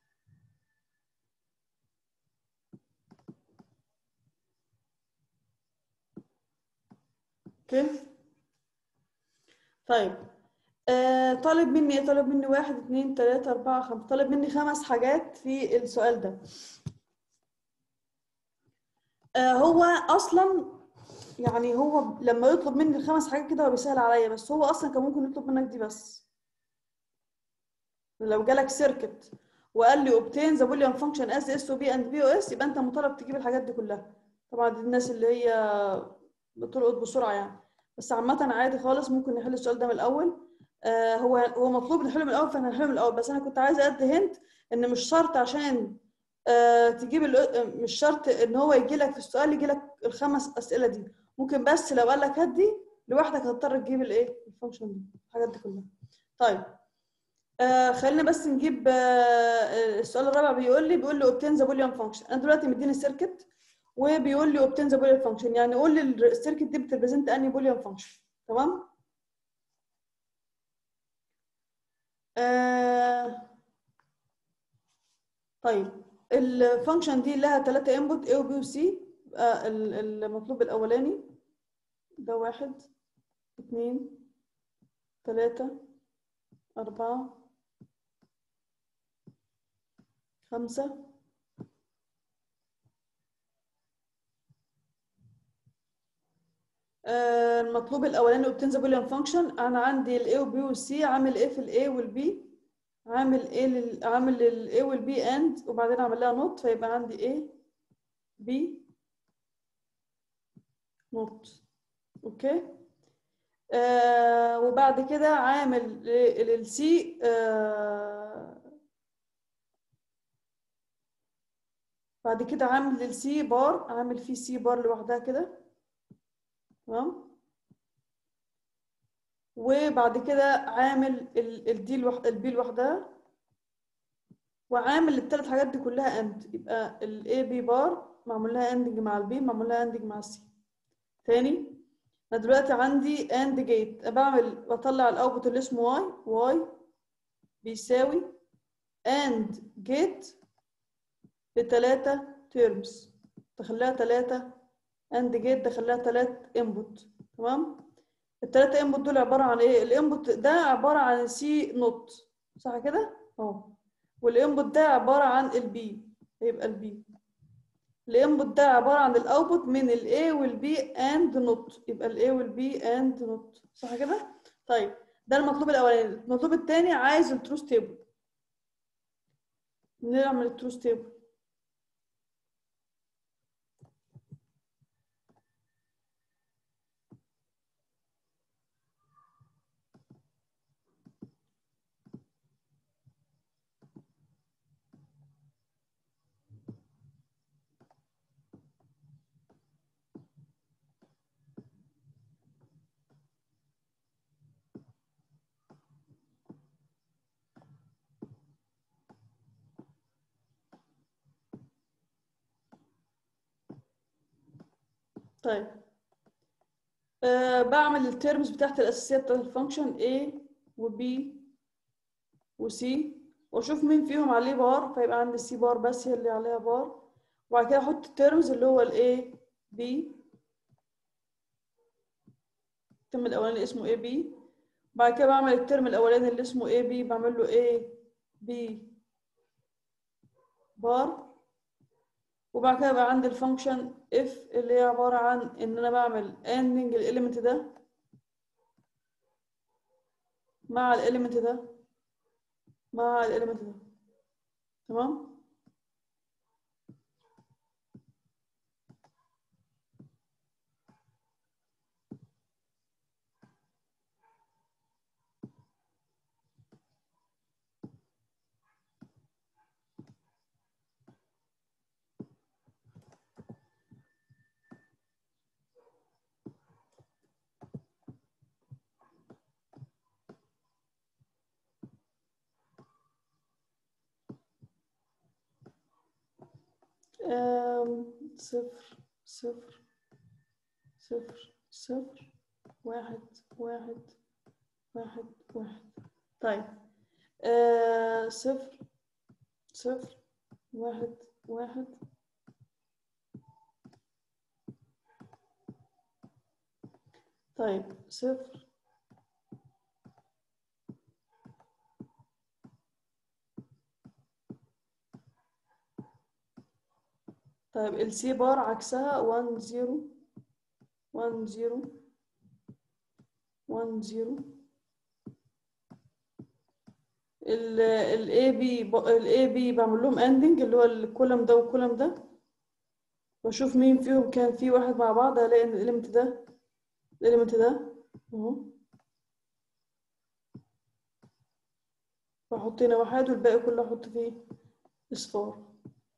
اوكي طيب آه طالب مني ايه طالب مني واحد اتنين تلاتة اربعة خمسة طالب مني خمس حاجات في السؤال ده آه هو اصلا يعني هو لما يطلب مني الخمس حاجات كده هو بيسهل عليا بس هو اصلا كان ممكن يطلب منك دي بس لو جالك سيركت وقال لي اوبتين ذا بوليان فانكشن اس اس او بي اند بي او اس يبقى انت مطالب تجيب الحاجات دي كلها طبعا دي الناس اللي هي بتلقط بسرعه يعني بس عامه عادي خالص ممكن نحل السؤال ده من الاول آه هو هو مطلوب نحله من الاول فاحنا هنحله من الاول بس انا كنت عايزه ادي هنت ان مش شرط عشان آه تجيب مش شرط ان هو يجي لك في السؤال يجي لك الخمس اسئله دي ممكن بس لو قال لك هات دي لوحدك هتضطر تجيب الايه الفانكشن دي الحاجات دي كلها طيب آه خلينا بس نجيب آه السؤال الرابع بيقول لي بيقول لي اوبتين ذا بوليان فانكشن انا دلوقتي مديني السيركت وبيقول لي اوبتين ذا بوليان فانكشن يعني قول لي السيركت دي بتريبريزنت انهي بوليان فانكشن تمام آه طيب الفانكشن دي لها ثلاثة انبوت A و B و C يبقى المطلوب الأولاني ده واحد اثنين ثلاثة أربعة خمسة آه المطلوب الأولاني obtain the boolean function أنا عندي ال A و B و C عامل A في ال A وال B عامل A لل عامل ال A وال B and وبعدين أعمل لها نوت فيبقى عندي A B نوت أوكي آه وبعد كده عامل للسي آه بعد كده عامل للسي بار عامل فيه سي بار لوحدها كده تمام وبعد كده عامل الدي لوحد البي لوحدها وعامل الثلاث حاجات دي كلها اند يبقى الاي بي بار معمول لها اندنج مع البي معمول لها اندنج مع السي تاني انا دلوقتي عندي اند جيت بعمل بطلع الاوتبوت اللي اسمه واي واي بيساوي اند جيت بثلاثة تيرمز دخلها ثلاثة اند جيت دخلها ثلاث انبوت تمام الثلاثة انبوت دول عبارة عن ايه الانبوت ده عبارة عن سي نوت صح كده اهو والانبوت ده عبارة عن البي هيبقى البي الانبوت ده عبارة عن الاوتبوت من الاي والبي اند نوت يبقى الاي والبي اند نوت صح كده طيب ده المطلوب الاولاني المطلوب الثاني عايز التروث تيبل نعمل التروث تيبل طيب أه بعمل الترمز بتاعت الاساسيات بتاعت الفانكشن A و B و C واشوف مين فيهم عليه بار فيبقى عندي C بار بس هي اللي عليها بار وبعد كده احط الترمز اللي هو ال A B الترم الاولاني اسمه A B بعد كده بعمل الترم الاولاني اللي اسمه A B بعمل له A B بار وبعد كده بقى عندي الفانكشن اف اللي هي عبارة عن ان انا بعمل ending الاليمنت ده مع الاليمنت ده مع الاليمنت ده تمام صفر صفر صفر صفر واحد واحد واحد واحد طيب آه صفر صفر واحد واحد طيب صفر طيب السي بار عكسها 1 0 1 0 1 0 ال الاي بي الاي بي بعمل لهم اندنج اللي هو الكولم ده والكولم ده بشوف مين فيهم كان في واحد مع بعض الاقي ان الاليمنت ده الاليمنت ده اهو بحط هنا واحد والباقي كله احط فيه اصفار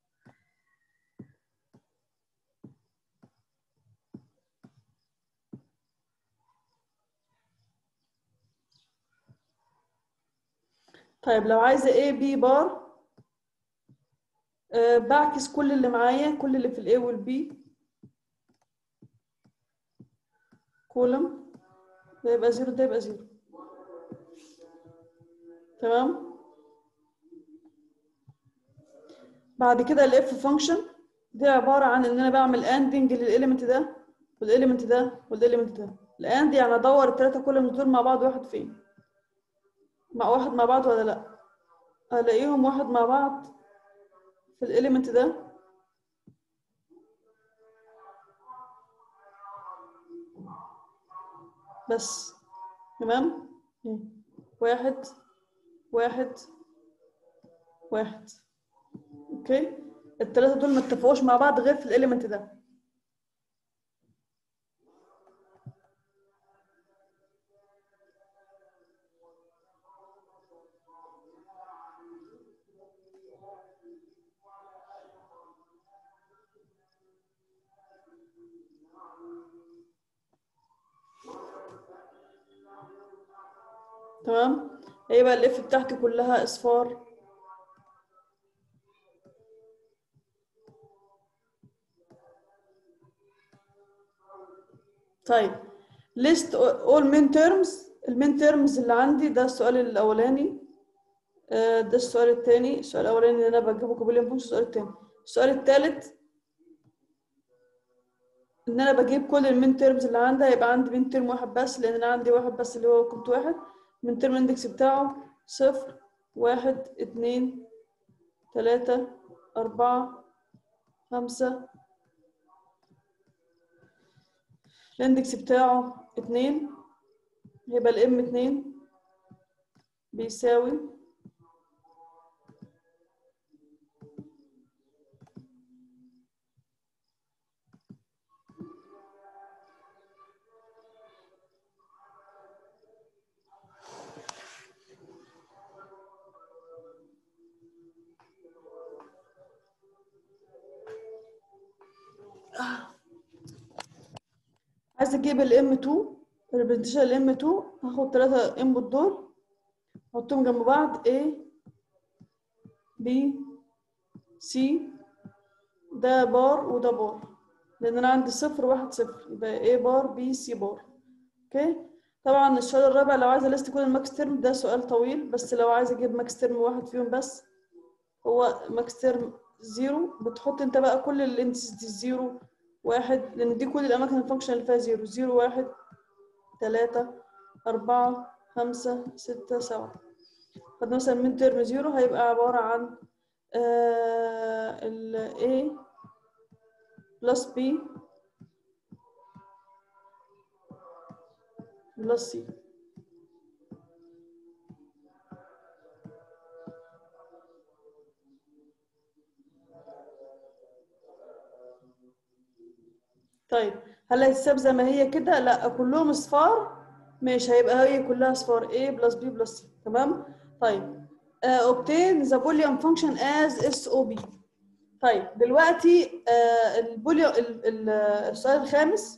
طيب لو عايزة A B بار أه بعكس كل اللي معايا كل اللي في ال A وال B كولم ده يبقى زيرو ده يبقى زيرو تمام بعد كده ال F function دي عبارة عن إن أنا بعمل أندنج للإليمنت ده والإليمنت ده والإليمنت ده الأند يعني أدور التلاتة كولم دول مع بعض واحد فين مع واحد مع بعض ولا لا الاقيهم واحد مع بعض في الاليمنت ده بس تمام واحد واحد واحد اوكي الثلاثه دول ما اتفقوش مع بعض غير في الاليمنت ده تمام هيبقى الاف بتاعتي كلها اصفار طيب list all min terms المين terms اللي عندي ده السؤال الاولاني آه، ده السؤال الثاني السؤال الاولاني اللي انا بجيبه كبوليان فانكشن السؤال الثاني السؤال الثالث ان انا بجيب كل المين تيرمز اللي عندي هيبقى عندي مين تيرم واحد بس لان انا عندي واحد بس اللي هو كنت واحد من تيرم الاندكس بتاعه صفر واحد اتنين تلاتة أربعة خمسة الاندكس بتاعه اتنين هيبقى الام اتنين بيساوي عايز اجيب الام 2 الريبريزنتيشن الام 2 هاخد ثلاثة انبوت دول احطهم جنب بعض A B C ده بار وده بار لان انا عندي صفر واحد صفر يبقى A بار B C بار اوكي طبعا السؤال الرابع لو عايزه ليست كل الماكس ترم ده سؤال طويل بس لو عايزه اجيب ماكس ترم واحد فيهم بس هو ماكس ترم زيرو بتحط انت بقى كل الانتس دي زيرو واحد لان دي كل الاماكن الفانكشن اللي فيها زيرو زيرو واحد تلاتة أربعة خمسة ستة سبعة خد مثلا من ترم زيرو هيبقى عبارة عن آه ال A plus B plus C طيب هل هتساب زي ما هي كده لا كلهم اصفار مش هيبقى هي كلها اصفار A بلس B بلس C تمام طيب uh, obtain the boolean function as SOB طيب دلوقتي uh, البوليو ال- ال- السؤال الخامس